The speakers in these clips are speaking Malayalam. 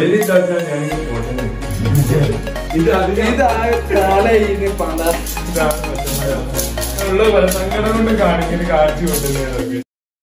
ഇതിലിട്ടാ ഞാൻ ഫോട്ടോ ഇത് അതിന് ഉള്ള സങ്കടം കൊണ്ട് കാണിക്കുന്ന കാഴ്ച കൊണ്ടുവരുന്നതൊക്കെ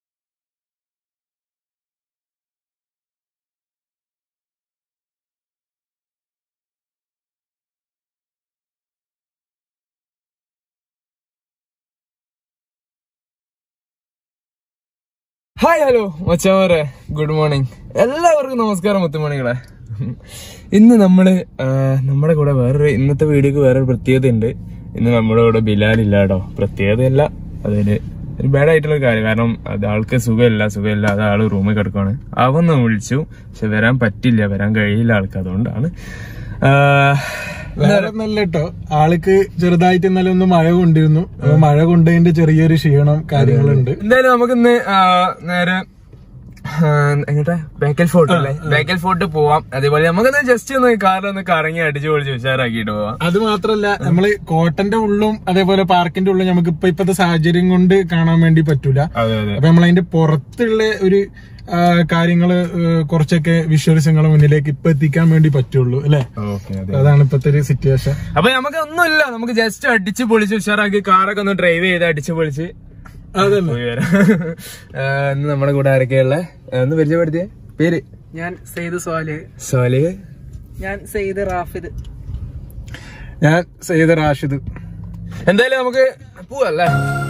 ഹായ് ഹലോ മച്ചാമാരെ ഗുഡ് മോർണിംഗ് എല്ലാവർക്കും നമസ്കാരം മുത്തുമണികളെ ഇന്ന് നമ്മള് ആ, നമ്മുടെ കൂടെ വേറൊരു ഇന്നത്തെ വീഡിയോക്ക് വേറൊരു പ്രത്യേകത ഉണ്ട് ഇന്ന് നമ്മുടെ കൂടെ ബിലാൽ ഇല്ല കേട്ടോ പ്രത്യേകതയല്ല അതൊരു ഒരു ബാഡ് ആയിട്ടുള്ള കാര്യം കാരണം അത് ആൾക്ക് സുഖമില്ല സുഖമില്ല അത് ആള് റൂമിൽ കിടക്കുവാണ് അവന്ന് വിളിച്ചു പക്ഷെ വരാൻ പറ്റില്ല വരാൻ കഴിയില്ല ആൾക്ക് അതുകൊണ്ടാണ് ആ, വേറെ നല്ല കേട്ടോ ആൾക്ക് ചെറുതായിട്ട് ഇന്നലെ ഒന്ന് മഴ കൊണ്ടിരുന്നു അപ്പൊ മഴ കൊണ്ടതിന്റെ ചെറിയൊരു ക്ഷീണം കാര്യങ്ങളുണ്ട് എന്തായാലും നമുക്കിന്ന് ആ, നേരെ ആ, എങ്ങോട്ടാ ബേക്കൽ ഫോർട്ട് അല്ലേ ബേക്കൽ ഫോർട്ട് പോവാം അതേപോലെ നമുക്കൊന്ന് ജസ്റ്റ് ഒന്ന് കാറിലൊന്ന് കറങ്ങി അടിച്ചു പൊളിച്ച് ഉഷാറാക്കിയിട്ട് പോവാം അത് അത് മാത്രല്ല നമ്മള് കോട്ടന്റെ ഉള്ളും അതേപോലെ പാർക്കിന്റെ ഉള്ളും നമുക്ക് ഇപ്പൊ ഇപ്പത്തെ സാഹചര്യം കൊണ്ട് കാണാൻ വേണ്ടി പറ്റൂല അതെ അതെ അപ്പൊ നമ്മൾ അതിന്റെ പുറത്തുള്ള ഒരു ആ, കാര്യങ്ങള് ഏ, കുറച്ചൊക്കെ വിഷ്വൽസ് നിങ്ങളെ മുന്നിലേക്ക് ഇപ്പൊ എത്തിക്കാൻ വേണ്ടി പറ്റുള്ളൂ അല്ലെ ഓക്കെ അതെ അതാണ് ഇപ്പത്തെ ഒരു സിറ്റുവേഷൻ അപ്പൊ നമുക്ക് ഒന്നുമില്ല നമുക്ക് ജസ്റ്റ് അടിച്ച് പൊളിച്ച് ഉഷാറാക്കി കാറൊക്കെ ഒന്ന് ഡ്രൈവ് ചെയ്ത് അടിച്ച് പൊളിച്ച് അതന്നെ പോയി വരാം ആ, ഇന്ന് നമ്മുടെ കൂടെ ആരൊക്കെയുള്ള ഒന്ന് പരിചയപ്പെടുത്തിയേ പേര് ഞാൻ സെയ്ദ് സ്വാലിഹ് സോലിഹ് ഞാൻ സെയ്ദ് റാഫിദ് ഞാൻ സയ്യിദ് റാഷിദ് എന്തായാലും നമുക്ക് പോവല്ലേ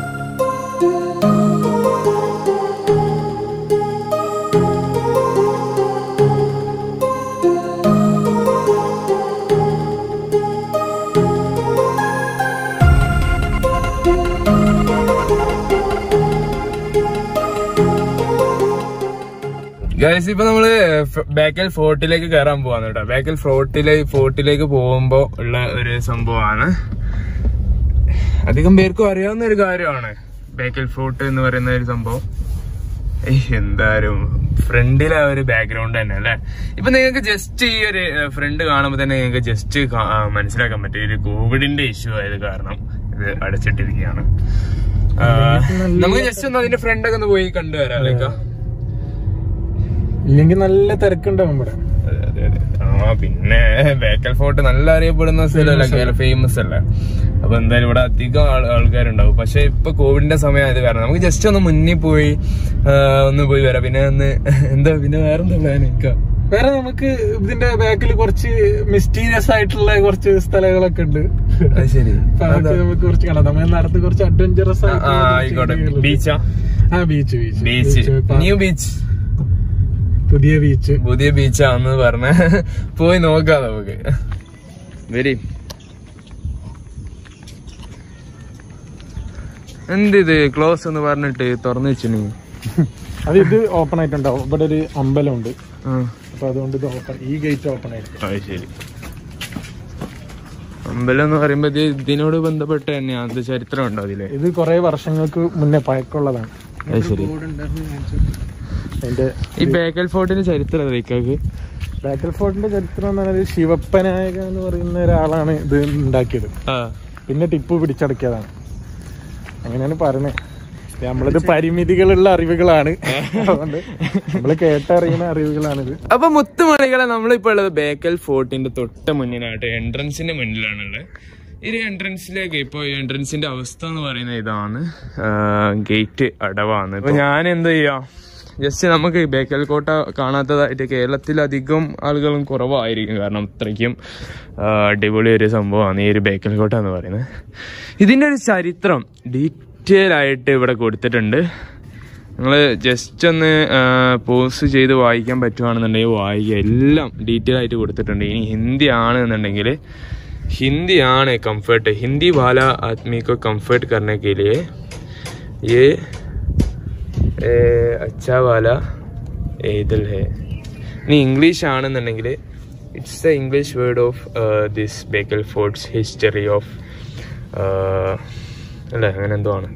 ഗൈസ് ഇപ്പൊ നമ്മള് ഫ്- ബേക്കൽ ഫോർട്ടിലേക്ക് കയറാൻ പോവാന്ന് കേട്ടോ ബേക്കൽ ഫോർട്ടിലേക്ക് ഫോർട്ടിലേക്ക് പോകുമ്പോ ഉള്ള ഒരു സംഭവമാണ് അധികം പേർക്കും അറിയാവുന്ന ഒരു കാര്യമാണ് ബേക്കൽ ഫോർട്ട് എന്ന് പറയുന്ന ഒരു സംഭവം ഏയ് എന്തായാലും ഫ്രണ്ടിലെ ആ ഒരു ബാക്ക്ഗ്രൗണ്ട് തന്നെ അല്ലെ ഇപ്പൊ നിങ്ങൾക്ക് ജസ്റ്റ് ഈ ഒരു ഫ്രണ്ട് കാണുമ്പോൾ തന്നെ നിങ്ങൾക്ക് ജസ്റ്റ് മനസ്സിലാക്കാൻ പറ്റും ഈ ഒരു കോവിഡിന്റെ ഇഷ്യൂ ആയത് കാരണം ഇത് അടച്ചിട്ടിരിക്കുകയാണ് ആ, നമുക്ക് ജസ്റ്റ് ഒന്ന് അതിന്റെ ഫ്രണ്ടൊക്കെ ഒന്ന് പോയി കണ്ടുവരാം ലൈക്ക ഇല്ലെങ്കിൽ നല്ല തിരക്കുണ്ടാവും ഇവിടെ അതെ അതെ അതെ ആ പിന്നെ ബേക്കൽ ഫോർട്ട് നല്ല അറിയപ്പെടുന്ന സ്ഥലമല്ല ഫേമസ് അല്ലേ അപ്പൊ എന്തായാലും ഇവിടെ അധികം ആൾ- ആൾക്കാരുണ്ടാവും പക്ഷെ ഇപ്പൊ കോവിഡിന്റെ സമയം ആയത് കാരണം നമുക്ക് ജസ്റ്റ് ഒന്ന് മുന്നിൽ പോയി ആ, ഒന്ന് പോയി വരാം പിന്നെ ഒന്ന് എന്താ പിന്നെ വേറെന്താ പ്ലാൻ നിൽക്കാം വേറെ നമുക്ക് ഇതിന്റെ ബാക്കിൽ കുറച്ച് മിസ്റ്റീരിയസ് ആയിട്ടുള്ള കുറച്ച് സ്ഥലങ്ങളൊക്കെ ഉണ്ട് അത് ശരി അപ്പൊ അതൊക്കെ നമുക്ക് കുറച്ച് കാണാം തമിഴ്നാടത്ത് കുറച്ച് അഡ്വഞ്ചറസ് ആ, ആ, ആയിക്കോട്ടെ ബീച്ചാ ആ beach beach beach new beach പുതിയ ബീച്ച് പുതിയ ബീച്ചാന്ന് പറഞ്ഞ പോയി നോക്കാം നമുക്ക് വരി എന്തിത് ക്ലോസ് എന്ന് പറഞ്ഞിട്ട് തുറന്നു വെച്ചിന് അത് ഇത് ഓപ്പൺ ആയിട്ടുണ്ടാവും ഇവിടെ ഒരു അമ്പലമുണ്ട് അപ്പൊ അതുകൊണ്ട് ഇത് ഓപ്പൺ ഈ ഗേറ്റ് ഓപ്പൺ ആയിരിക്കും അത് ശരി അമ്പലം എന്ന് പറയുമ്പോ ഇത് ഇതിനോട് ബന്ധപ്പെട്ട് തന്നെയാ അത് ചരിത്രം ഉണ്ടോ അതില് ഇത് കുറെ വർഷങ്ങൾക്ക് മുന്നേ പഴക്കമുള്ളതാണ് അത് ശരി അതിന്റെ ഈ ബേക്കൽ ഫോർട്ടിന്റെ ചരിത്രം അറിയിക്കാക്ക് ബാക്കൽ ഫോർട്ടിന്റെ ചരിത്രം എന്ന് പറയുന്നത് ശിവപ്പനായക എന്ന് പറയുന്ന ഒരാളാണ് ഇത് ഉണ്ടാക്കിയത് ആ പിന്നെ ടിപ്പു പിടിച്ചടക്കിയതാണ് അങ്ങനെയാണ് പറയുന്നത് നമ്മളിത് പരിമിതികളുള്ള അറിവുകളാണ് അതുകൊണ്ട് നമ്മൾ കേട്ടറിയുന്ന അറിവുകളാണിത് അപ്പൊ മുത്തുമണികളെ നമ്മളിപ്പോ ഉള്ളത് ബേക്കൽ ഫോർട്ടിന്റെ തൊട്ട് മുന്നിലായിട്ട് എൻട്രൻസിന്റെ മുന്നിലാണുള്ളത് ഈ ഒരു എൻട്രൻസിലേക്ക് ഇപ്പൊ എൻട്രൻസിന്റെ അവസ്ഥ എന്ന് പറയുന്നത് ഇതാണ് ഗേറ്റ് അടവാണ് ഇപ്പൊ ഞാൻ എന്ത് ചെയ്യാം ജസ്റ്റ് നമുക്ക് ഈ ബേക്കൽ കോട്ട കാണാത്തതായിട്ട് കേരളത്തിലധികം ആളുകളും കുറവായിരിക്കും കാരണം അത്രയ്ക്കും ആ, അടിപൊളി ഒരു സംഭവമാണ് ഈ ഒരു ബേക്കൽ കോട്ട എന്ന് പറയുന്നത് ഇതിന്റെ ഒരു ചരിത്രം ഡീറ്റെയിൽ ആയിട്ട് ഇവിടെ കൊടുത്തിട്ടുണ്ട് നിങ്ങൾ ജസ്റ്റ് ഒന്ന് പോസ്റ്റ് ചെയ്ത് വായിക്കാൻ പറ്റുവാണെന്നുണ്ടെങ്കിൽ വായിക്കുക എല്ലാം ഡീറ്റെയിൽ ആയിട്ട് കൊടുത്തിട്ടുണ്ട് ഇനി ഹിന്ദി ആണെന്നുണ്ടെങ്കിൽ ഹിന്ദി ആണ് കംഫർട്ട് ഹിന്ദി വാല आदमी को कंफर्ट करने के लिए ये ए, अच्छा वाला ഏതിൽ ഹേ ഇനി ഇംഗ്ലീഷ് ആണെന്നുണ്ടെങ്കിൽ it's the English word of this Bekal forts history of അല്ലേ അങ്ങനെ എന്തോ ആണ്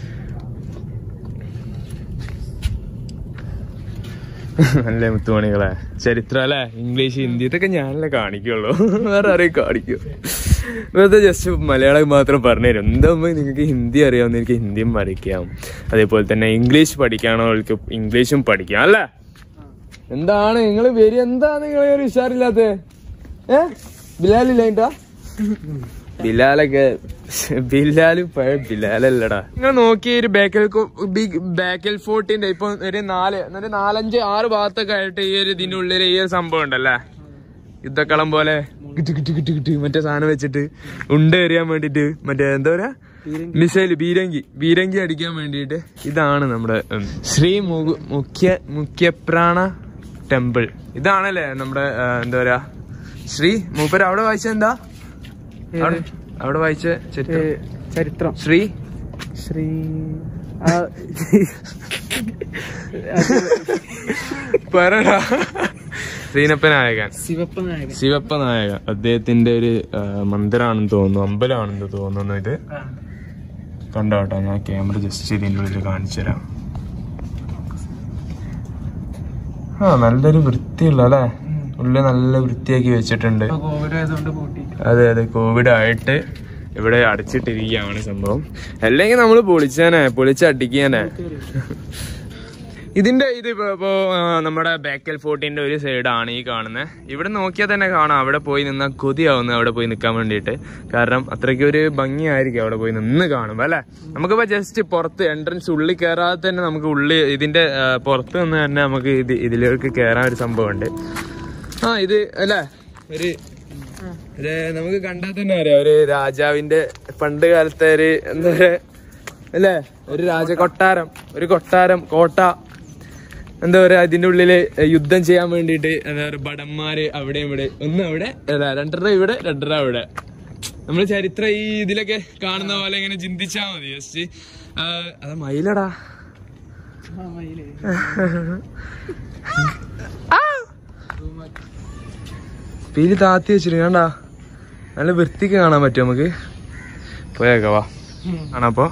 അല്ലേ മുത്തുമണികളെ ചരിത്രം അല്ലേ ഇംഗ്ലീഷ് ഹിന്ദി ഇതൊക്കെ ഞാനല്ലേ കാണിക്കുള്ളൂ വേറെ ആരെയും കാണിക്കൂ വെറുതെ ജസ്റ്റ് മലയാളം മാത്രം പറഞ്ഞുതരും എന്താകുമ്പോൾ നിങ്ങൾക്ക് ഹിന്ദി അറിയാവുന്ന എനിക്ക് ഹിന്ദിയും പഠിക്കാം അതേപോലെ തന്നെ ഇംഗ്ലീഷ് പഠിക്കാണോ അവർക്ക് ഇംഗ്ലീഷും പഠിക്കാം അല്ലേ എന്താണ് നിങ്ങൾ വരി എന്താ നിങ്ങൾ ഒരു ഉഷാറില്ലാത്ത ഏ ബിലാലില്ല അതിന്റെ ബിലാലൊക്കെ ബിലാല് പഴയ ബിലാലല്ലടാ നിങ്ങൾ നോക്കി ഒരു ബേക്കൽ ബിഗ് ബേക്കൽ ഫോർട്ടിന്റെ ഇപ്പൊ ഒരു നാല് ഒരു നാലഞ്ച് ആറ് ഭാഗത്തൊക്കെ ആയിട്ട് ഈ ഒരു ഇതിന്റെ ഉള്ളിൽ ഈ ഒരു സംഭവം ഉണ്ടല്ലേ യുദ്ധക്കളം പോലെ കിട്ടി കിട്ടി കിട്ടി കിട്ടി മറ്റേ സാധനം വെച്ചിട്ട് ഉണ്ട എറിയാൻ വേണ്ടിട്ട് മറ്റേ എന്താ പറയാ മിസൈല് ബീരങ്കി ബീരങ്കി അടിക്കാൻ വേണ്ടിയിട്ട് ഇതാണ് നമ്മുടെ ഉം, ശ്രീ മുകു- മുഖ്യ മുഖ്യപ്രാണ ടെമ്പിൾ ഇതാണല്ലേ നമ്മുടെ ആ, എന്താ പറയാ ശ്രീ മൂപ്പര് അവിടെ വായിച്ച എന്താ അവിടെ- അവിടെ വായിച്ച ചരിത്രം ചരിത്രം ശ്രീ ശ്രീ ആ, പറടാ ശ്രീനപ്പ നായകൻ ശിവപ്പ നായകൻ ശിവപ്പ നായക അദ്ദേഹത്തിന്റെ ഒരു ആ, മന്ദിരാണെന്ന് തോന്നുന്നു അമ്പലമാണെന്ന് തോന്നുന്നു ഇത് കണ്ടോ കേട്ടോ ഞാൻ ക്യാമറ ജസ്റ്റ് ഇതിന്റെ ഉള്ളിൽ കാണിച്ചു തരാം ആ നല്ലൊരു വൃത്തിയുള്ള അല്ലേ ഉള്ളിൽ നല്ല വൃത്തിയാക്കി വെച്ചിട്ടുണ്ട് ഇപ്പൊ കോവിഡ് ആയതുകൊണ്ട് പൂട്ടിയിട്ട് അതെ അതെ കോവിഡ് ആയിട്ട് ഇവിടെ അടച്ചിട്ടിരിക്കുകയാണ് സംഭവം അല്ലെങ്കിൽ നമ്മൾ പൊളിച്ചാനേ പൊളിച്ചടിക്കാനേ ഇതിന്റെ ഇത് ഇപ്പൊ ഇപ്പോ, ആ, നമ്മുടെ ബേക്കൽ ഫോർട്ടിന്റെ ഒരു സൈഡാണ് ഈ കാണുന്നത് ഇവിടെ നോക്കിയാൽ തന്നെ കാണാം അവിടെ പോയി നിന്നാൽ കൊതിയാവുന്നു അവിടെ പോയി നിൽക്കാൻ വേണ്ടിയിട്ട് കാരണം അത്രയ്ക്ക് ഒരു ഭംഗിയായിരിക്കും അവിടെ പോയി നിന്ന് കാണുമ്പോൾ അല്ലെ നമുക്കിപ്പോ ജസ്റ്റ് പുറത്ത് എൻട്രൻസ് ഉള്ളിൽ കയറാതെ തന്നെ നമുക്ക് ഉള്ളിൽ ഇതിന്റെ ആ, പുറത്ത് നിന്ന് തന്നെ നമുക്ക് ഇത് ഇതിലേക്ക് കയറാൻ ഒരു സംഭവമുണ്ട് ആ ഇത് അല്ലേ ഒരു ഒരു നമുക്ക് കണ്ടാൽ തന്നെ അറിയാം ഒരു രാജാവിന്റെ പണ്ട് കാലത്തെ ഒരു എന്താ പറയാ അല്ലേ ഒരു രാജ കൊട്ടാരം ഒരു കൊട്ടാരം കോട്ട എന്താ പറയാ അതിന്റെ ഉള്ളില് യുദ്ധം ചെയ്യാൻ വേണ്ടിയിട്ട് എന്താ പറയാ ഭടന്മാര് അവിടെ ഇവിടെ ഒന്ന് അവിടെ അല്ല, രണ്ടര ഇവിടെ രണ്ടര അവിടെ നമ്മൾ ചരിത്രം ഈ ഇതിലൊക്കെ കാണുന്ന പോലെ ഇങ്ങനെ ചിന്തിച്ചാ മതി ജസ്റ്റ് അതാ മയിലടാ ആ, മയില്. പീലി താത്തി വെച്ചിട്ട് കണ്ടാ നല്ല വൃത്തിക്ക് കാണാൻ പറ്റും നമുക്ക് പോയേക്ക വാ ആണപ്പോ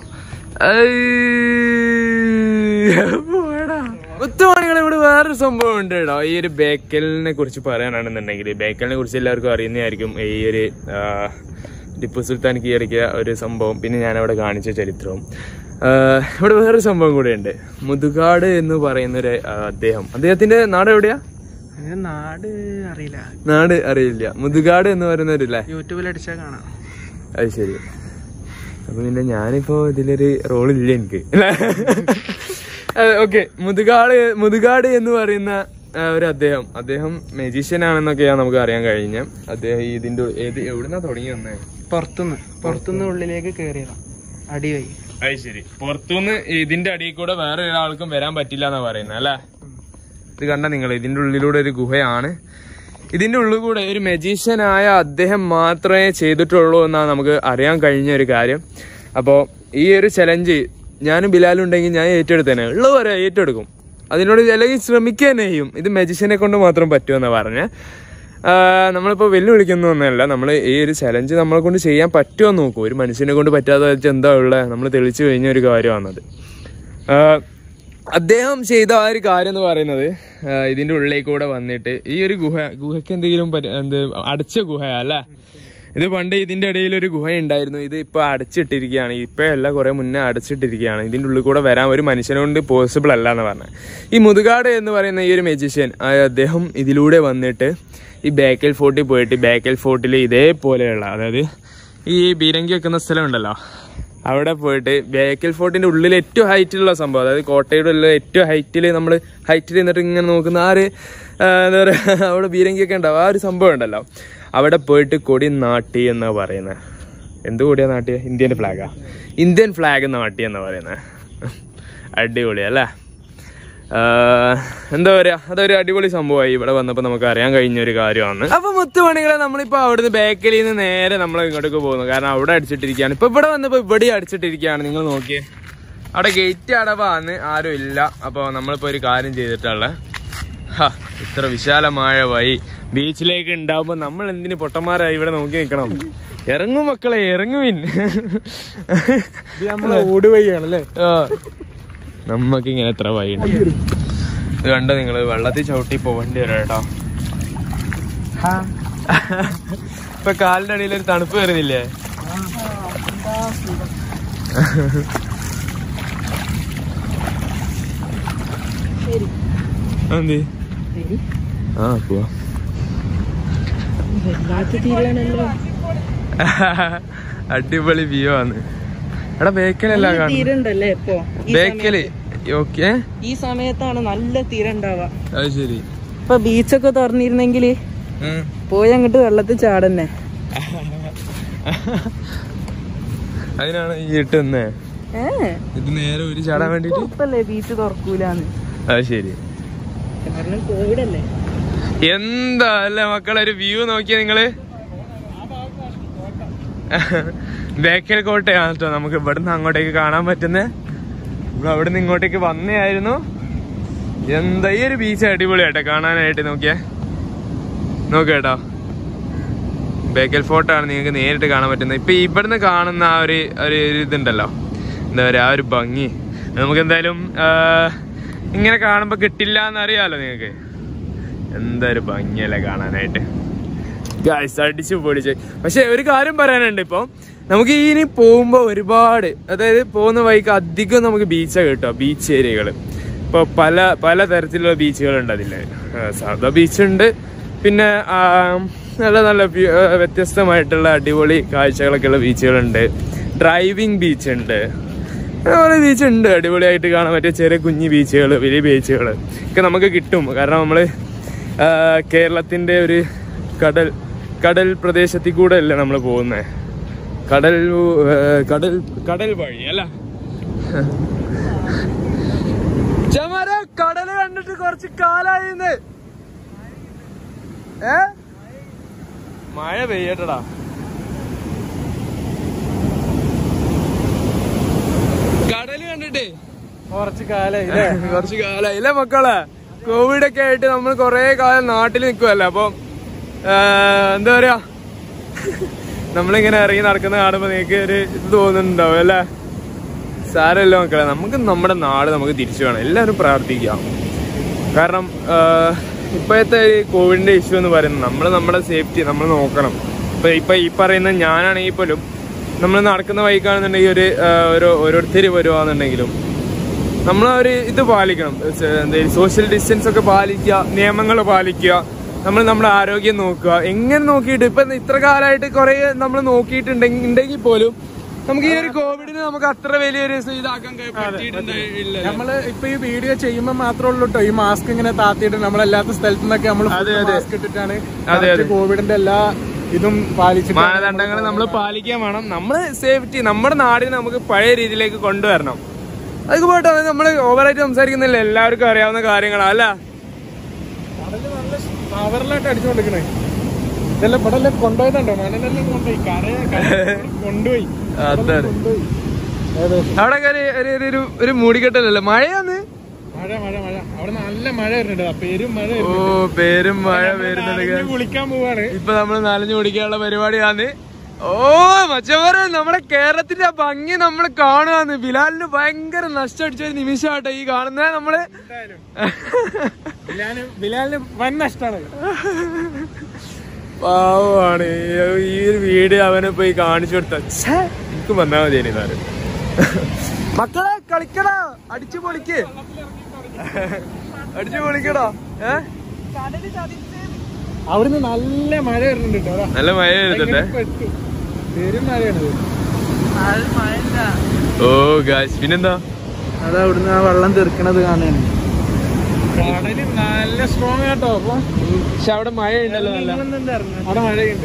മുത്തുമണികൾ ഇവിടെ വേറൊരു സംഭവം ഉണ്ട് കേട്ടോ ഈ ഒരു ബേക്കലിനെ കുറിച്ച് പറയാനാണെന്നുണ്ടെങ്കിൽ ബേക്കലിനെ കുറിച്ച് എല്ലാവർക്കും അറിയുന്നതായിരിക്കും ഈ ഒരു ആ, ടിപ്പു സുൽത്താൻ കീഴടക്കിയ ഒരു സംഭവം പിന്നെ ഞാൻ അവിടെ കാണിച്ച ചരിത്രവും ആ, ഇവിടെ വേറൊരു സംഭവം കൂടെ ഉണ്ട് മുതുകാട് എന്ന് പറയുന്ന ഒരു ആ, അദ്ദേഹം അദ്ദേഹത്തിന്റെ നാട് എവിടെയാ അങ്ങനെ നാട് അറിയില്ല നാട് അറിയില്ല മുതുകാട് എന്ന് പറയുന്നവരില്ലേ യൂട്യൂബിൽ അടിച്ചാൽ കാണാം അത് ശരി അപ്പൊ പിന്നെ ഞാനിപ്പോ ഇതിലൊരു റോളില്ല എനിക്ക് ഓക്കെ മുതുകാട് മുതുകാട് എന്ന് പറയുന്ന ആ, ഒരു അദ്ദേഹം അദ്ദേഹം മെജീഷ്യൻ ആണെന്നൊക്കെയാണ് നമുക്ക് അറിയാൻ കഴിഞ്ഞ അദ്ദേഹം ഇതിന്റെ ഏത് എവിടുന്നാ തുടങ്ങി വന്നേ പുറത്തുനിന്ന് പുറത്തുനിന്ന് ഉള്ളിലേക്ക് കയറിയതാ അടി വഴി അത് ശരി പുറത്തുനിന്ന് ഇതിന്റെ അടിയിൽ കൂടെ വേറെ ഒരാൾക്കും വരാൻ പറ്റില്ല എന്നാ പറയുന്നത് അല്ലേ ഇത് കണ്ട നിങ്ങൾ ഇതിന്റെ ഉള്ളിലൂടെ ഒരു ഗുഹയാണ് ഇതിന്റെ ഉള്ളിൽ കൂടെ ഒരു മെജീഷ്യനായ അദ്ദേഹം മാത്രമേ ചെയ്തിട്ടുള്ളൂ എന്നാണ് നമുക്ക് അറിയാൻ കഴിഞ്ഞ ഒരു കാര്യം അപ്പോൾ ഈ ഒരു ചലഞ്ച് ഞാനും ബിലാലും ഉണ്ടെങ്കിൽ ഞാൻ ഏറ്റെടുത്തേനെ ഉള്ളത് പറയാം ഏറ്റെടുക്കും അതിനോട് അല്ലെങ്കിൽ ശ്രമിക്കുക തന്നെ ചെയ്യും ഇത് മെജീഷ്യനെ കൊണ്ട് മാത്രം പറ്റുമെന്നാണ് പറഞ്ഞത് നമ്മളിപ്പോൾ വെല്ലുവിളിക്കുന്നൊന്നുമല്ല നമ്മൾ ഈ ഒരു ചലഞ്ച് നമ്മളെ കൊണ്ട് ചെയ്യാൻ പറ്റുമോ എന്ന് നോക്കൂ ഒരു മനുഷ്യനെ കൊണ്ട് പറ്റാതെ വെച്ച് എന്താ ഉള്ളത് നമ്മൾ തെളിച്ചു കഴിഞ്ഞ ഒരു കാര്യമാണത് ആഹ് അദ്ദേഹം ചെയ്ത ആ ഒരു കാര്യം എന്ന് പറയുന്നത് ആഹ് ഇതിന്റെ ഉള്ളിലേക്ക് കൂടെ വന്നിട്ട് ഈ ഒരു ഗുഹ ഗുഹയ്ക്ക് എന്തെങ്കിലും പറ്റ- എന്ത് അടച്ച ഗുഹയാ അല്ലേ ഇത് പണ്ട് ഇതിന്റെ ഇടയിൽ ഒരു ഗുഹ ഉണ്ടായിരുന്നു ഇത് ഇപ്പൊ അടച്ചിട്ടിരിക്കുകയാണ് ഇപ്പോഴല്ല കുറെ മുന്നേ അടച്ചിട്ടിരിക്കുകയാണ് ഇതിന്റെ ഉള്ളിൽ കൂടെ വരാൻ ഒരു മനുഷ്യനെ കൊണ്ട് പോസിബിൾ അല്ല എന്ന് പറഞ്ഞത് ഈ മുതുകാട് എന്ന് പറയുന്ന ഈ ഒരു മെജീഷ്യൻ അദ്ദേഹം ഇതിലൂടെ വന്നിട്ട് ഈ ബേക്കൽ ഫോർട്ടിൽ പോയിട്ട് ബേക്കൽ ഫോർട്ടിൽ ഇതേപോലെയുള്ള അതായത് ഈ ബീരങ്കി വെക്കുന്ന സ്ഥലം ഉണ്ടല്ലോ അവിടെ പോയിട്ട് ബേക്കൽ ഫോർട്ടിന്റെ ഉള്ളിൽ ഏറ്റവും ഹൈറ്റിലുള്ള സംഭവം അതായത് കോട്ടയുടെ ഉള്ളിൽ ഏറ്റവും ഹൈറ്റിൽ നമ്മൾ ഹൈറ്റിൽ നിന്നിട്ട് ഇങ്ങനെ നോക്കുന്ന ആ ഒരു ആ, എന്താ പറയുക അവിടെ ബീരങ്കിയൊക്കെ ഉണ്ടാവും ആ ഒരു സംഭവം ഉണ്ടല്ലോ അവിടെ പോയിട്ട് കൊടി നാട്ടി എന്നാ പറയുന്നത് എന്ത് കൊടിയാ നാട്ടിയ ഇന്ത്യൻ ഫ്ലാഗാ ഇന്ത്യൻ ഫ്ലാഗ് നാട്ടി എന്നാ പറയുന്നത് അടിപൊളി അല്ലേ ആഹ് എന്താ പറയാ അതൊരു അടിപൊളി സംഭവമായി ഇവിടെ വന്നപ്പോ നമുക്ക് അറിയാൻ കഴിഞ്ഞ ഒരു കാര്യമാണ് അപ്പൊ മുത്തുമണികളെ നമ്മളിപ്പോ അവിടുന്ന് ബേക്കലിൽ നിന്ന് നേരെ നമ്മൾ ഇങ്ങോട്ടേക്ക് പോകുന്നു കാരണം അവിടെ അടിച്ചിട്ടിരിക്കുകയാണ് ഇപ്പൊ ഇവിടെ വന്നപ്പോ ഇവിടെ അടിച്ചിട്ടിരിക്കുകയാണ് നിങ്ങൾ നോക്കിയേ അവിടെ ഗേറ്റ് അടവാന്ന് ആരും ഇല്ല അപ്പൊ നമ്മളിപ്പോ ഒരു കാര്യം ചെയ്തിട്ടുള്ള ഇത്ര വിശാലമായ വഴി ബീച്ചിലേക്ക് ഉണ്ടാവുമ്പോ നമ്മൾ എന്തിന് പൊട്ടന്മാരായി ഇവിടെ നോക്കി നിൽക്കണം ഇറങ്ങും മക്കളെ ഇറങ്ങുവിൻ നമ്മളെ ഓടുവഴിയാണല്ലേ ആ നമ്മക്ക് ഇങ്ങനെ എത്ര വഴിയുണ്ട് ഇത് കണ്ടോ നിങ്ങള് വെള്ളത്തിൽ ചവിട്ടി പോവേണ്ടി വരാം കേട്ടോ ഇപ്പൊ കാലിന്റെ അടിയിൽ ഒരു തണുപ്പ് വരുന്നില്ലേ എന്ത് ആ പോവാ വല്ലാത്ത തീരാണല്ലോ അടിപൊളി വ്യൂ ആണ് എടാ ബേക്കലെല്ലാം കാണും തീരണ്ടല്ലേ ഇപ്പൊ ഈ ബേക്കല് ഓക്കെ സമയത്ത്. ഈ സമയത്താണ് നല്ല തീര ഉണ്ടാവുക അത് ശരി ഇപ്പൊ ബീച്ചൊക്കെ തുറന്നിരുന്നെങ്കിൽ ഉം. പോയി അങ്ങോട്ട് വെള്ളത്തിൽ ചാടന്നെ അതിനാണ് ഈ ഇട്ടുന്നേ ഏ ഇത് നേരെ ഒരു ചാടാൻ വേണ്ടിട്ട് ഉറപ്പല്ലേ ബീച്ച് തുറക്കൂലെന്ന് അത് ശരി കാരണം കോവിഡ് അല്ലേ എന്താ അല്ലേ മക്കളെ ഒരു വ്യൂ നോക്കിയ നിങ്ങള് ബേക്കൽ കോട്ടയാണ് കേട്ടോ നമുക്ക് ഇവിടുന്ന് അങ്ങോട്ടേക്ക് കാണാൻ പറ്റുന്നേ നമ്മൾ അവിടുന്ന് ഇങ്ങോട്ടേക്ക് വന്നേയായിരുന്നു എന്താ ഈ ഒരു ബീച്ച് അടിപൊളിയാട്ടോ കാണാനായിട്ട് നോക്കിയേ നോക്കേട്ടോ ബേക്കൽ ഫോർട്ട് ആണ് നിങ്ങൾക്ക് നേരിട്ട് കാണാൻ പറ്റുന്നത് ഇപ്പൊ ഇവിടുന്ന് കാണുന്ന ആ ഒരു ഒരു ഒരു ഇതുണ്ടല്ലോ എന്താ പറയാ ആ ഒരു ഭംഗി അത് നമുക്ക് എന്തായാലും ആ, ഇങ്ങനെ കാണുമ്പോ കിട്ടില്ല എന്നറിയാലോ നിങ്ങൾക്ക് എന്താ ഒരു ഭംഗിയല്ലേ കാണാനായിട്ട് ഗായ്സ് അടിച്ചു പൊളിച്ച് പക്ഷെ ഒരു കാര്യം പറയാനുണ്ട് ഇപ്പൊ നമുക്ക് ഇനി പോകുമ്പോ ഒരുപാട് അതായത് പോകുന്ന വഴിക്ക് അധികം നമുക്ക് ബീച്ചാണ് കേട്ടോ ബീച്ച് ഏരിയകൾ ഇപ്പൊ പല പല തരത്തിലുള്ള ബീച്ചുകളുണ്ട് അതില് ആ, സാധാ ബീച്ചുണ്ട് പിന്നെ ആ, നല്ല നല്ല വ്യൂ- ആ, വ്യത്യസ്തമായിട്ടുള്ള അടിപൊളി കാഴ്ചകളൊക്കെ ഉള്ള ബീച്ചുകളുണ്ട് ഡ്രൈവിംഗ് ബീച്ച് ഉണ്ട് അതുപോലെ ബീച്ച് ഉണ്ട് അടിപൊളിയായിട്ട് കാണാൻ പറ്റിയ ചെറിയ കുഞ്ഞു ബീച്ചുകൾ വലിയ ബീച്ചുകൾ ഒക്കെ നമുക്ക് കിട്ടും കാരണം നമ്മള് ആ, കേരളത്തിന്റെ ഒരു കടൽ കടൽ പ്രദേശത്തിൽ കൂടെ അല്ലേ നമ്മൾ പോകുന്നത് കടൽ ആ, കടൽ കടൽ വഴി അല്ല ചമര കടല് കണ്ടിട്ട് കുറച്ച് കാലായിന്ന് ഏ മഴ പെയ്യട്ടടാ കടല് കണ്ടിട്ടേ കുറച്ച് കാലായി അല്ലേ കുറച്ച് കാലായി അല്ലേ മക്കളെ കോവിഡ് ഒക്കെ ആയിട്ട് നമ്മൾ കൊറേ കാലം നാട്ടിൽ നിൽക്കുമല്ലോ അപ്പൊ ആ, എന്താ പറയാ നമ്മളിങ്ങനെ ഇറങ്ങി നടക്കുന്ന കാണുമ്പോ നിനക്ക് ഒരു ഇത് തോന്നുന്നുണ്ടാവും അല്ലേ സാരമല്ല മക്കളെ നമുക്ക് നമ്മുടെ നാട് നമുക്ക് തിരിച്ചു വേണം എല്ലാവരും പ്രാർത്ഥിക്കാം കാരണം ആ, ഇപ്പോഴത്തെ ഈ കോവിഡിന്റെ ഇഷ്യൂ എന്ന് പറയുന്നത് നമ്മൾ നമ്മുടെ സേഫ്റ്റി നമ്മൾ നോക്കണം ഇപ്പൊ ഇപ്പൊ ഈ പറയുന്ന ഞാനാണെങ്കിൽ പോലും നമ്മൾ നടക്കുന്ന വഴിക്കാണെന്നുണ്ടെങ്കിൽ ഒരു ആ, ഒരു ഓരോരുത്തർ വരുവാന്നുണ്ടെങ്കിലും നമ്മൾ ഒരു ഇത് പാലിക്കണം സോഷ്യൽ ഡിസ്റ്റൻസ് ഒക്കെ പാലിക്കുക നിയമങ്ങൾ പാലിക്കുക നമ്മൾ നമ്മുടെ ആരോഗ്യം നോക്കുക എങ്ങനെ നോക്കിയിട്ട് ഇപ്പൊ ഇത്ര കാലമായിട്ട് കുറെ നമ്മൾ നോക്കിയിട്ടുണ്ടെങ്കിൽ ഉണ്ടെങ്കിൽ പോലും നമുക്ക് ഈ ഒരു കോവിഡിന് നമുക്ക് അത്ര വലിയൊരു ഇതാക്കാൻ കഴി- പറ്റിയിട്ടുണ്ടായില്ല നമ്മള് ഇപ്പൊ ഈ വീഡിയോ ചെയ്യുമ്പോ മാത്രമേ ഉള്ളൂ കേട്ടോ ഈ മാസ്ക് ഇങ്ങനെ താത്തിയിട്ട് നമ്മളല്ലാത്ത സ്ഥലത്തു നിന്നൊക്കെ നമ്മൾ അതെ, അതെ. മാസ്ക് ഇട്ടിട്ടാണ് അതെ, അതെ. കോവിഡിന്റെ എല്ലാ ഇതും പാലിച്ചിട്ട് മാനദണ്ഡങ്ങൾ നമ്മൾ പാലിക്കാൻ വേണം നമ്മൾ സേഫ്റ്റി നമ്മുടെ നാടിനെ നമുക്ക് പഴയ രീതിയിലേക്ക് കൊണ്ടുവരണം അതൊക്കെ പോട്ടെ അത് നമ്മൾ ഓവറായിട്ട് സംസാരിക്കുന്നില്ല എല്ലാവർക്കും അറിയാവുന്ന കാര്യങ്ങളാ അല്ല കടല് നല്ല പവറിലായിട്ട് അടിച്ചുകൊണ്ടിരിക്കണേ ഇതെല്ലാം ഇവിടെ എല്ലാം കൊണ്ടുപോയതുണ്ടോ മണലെല്ലാം കൊണ്ടുപോയി കര കര കൊണ്ടുപോയി അതെ കൊണ്ടുപോയി അതെ അവിടെ ഒരു ഒരു- ഒരു- ഒരു ഒരു മൂടിക്കെട്ടല്ലല്ലോ മഴയാന്ന് മഴ മഴ മഴ അവിടെ നല്ല മഴ വരുന്നുണ്ട് ആ പേരും മഴ ഓ വരുന്നുണ്ട്. പേരും മഴ നമ്മള് വരുന്നുണ്ട് നനഞ്ഞ് കുളിക്കാൻ പോവാണ് ഇപ്പൊ നമ്മൾ നനഞ്ഞു കുടിക്കാനുള്ള പരിപാടിയാന്ന് ഓ മച്ചവരെ നമ്മുടെ കേരളത്തിന്റെ ആ ഭംഗി നമ്മൾ കാണുകയാണ് ബിലാലിന് ഭയങ്കര നഷ്ടം അടിച്ച ഒരു നിമിഷമാട്ടോ ഈ കാണുന്നത് നമ്മള് ബിലാലിന് ബിലാലിന് വൻ നഷ്ടമാണ് പാവമാണ് ഈ- ഈ ഒരു വീട് അവനെ പോയി കാണിച്ചു കൊടുത്ത ഛേ, എനിക്ക് വന്നാ മതി ഇനി നാല് മക്കളെ കളിക്കടാ അടിച്ചു പൊളിക്ക് അടിച്ചു പൊളിക്കടാ ഏ അവിടുന്ന് നല്ല മഴ വരുന്നുണ്ട് കേട്ടോ അതാ. നല്ല മഴ എഴുതട്ടെ ഭയങ്കര പെട്ടു. പെരും മഴയാണ് ഓ ഗായ്സ് പിന്നെന്താ അത് അവിടുന്ന് ആ വെള്ളം തെറിക്കണത് കാണാൻ കടല് നല്ല സ്ട്രോങ് ആട്ടോ അപ്പൊ പക്ഷെ അവിടെ മഴ ഉണ്ടല്ലോ നല്ല അവിടെ മഴയുണ്ട്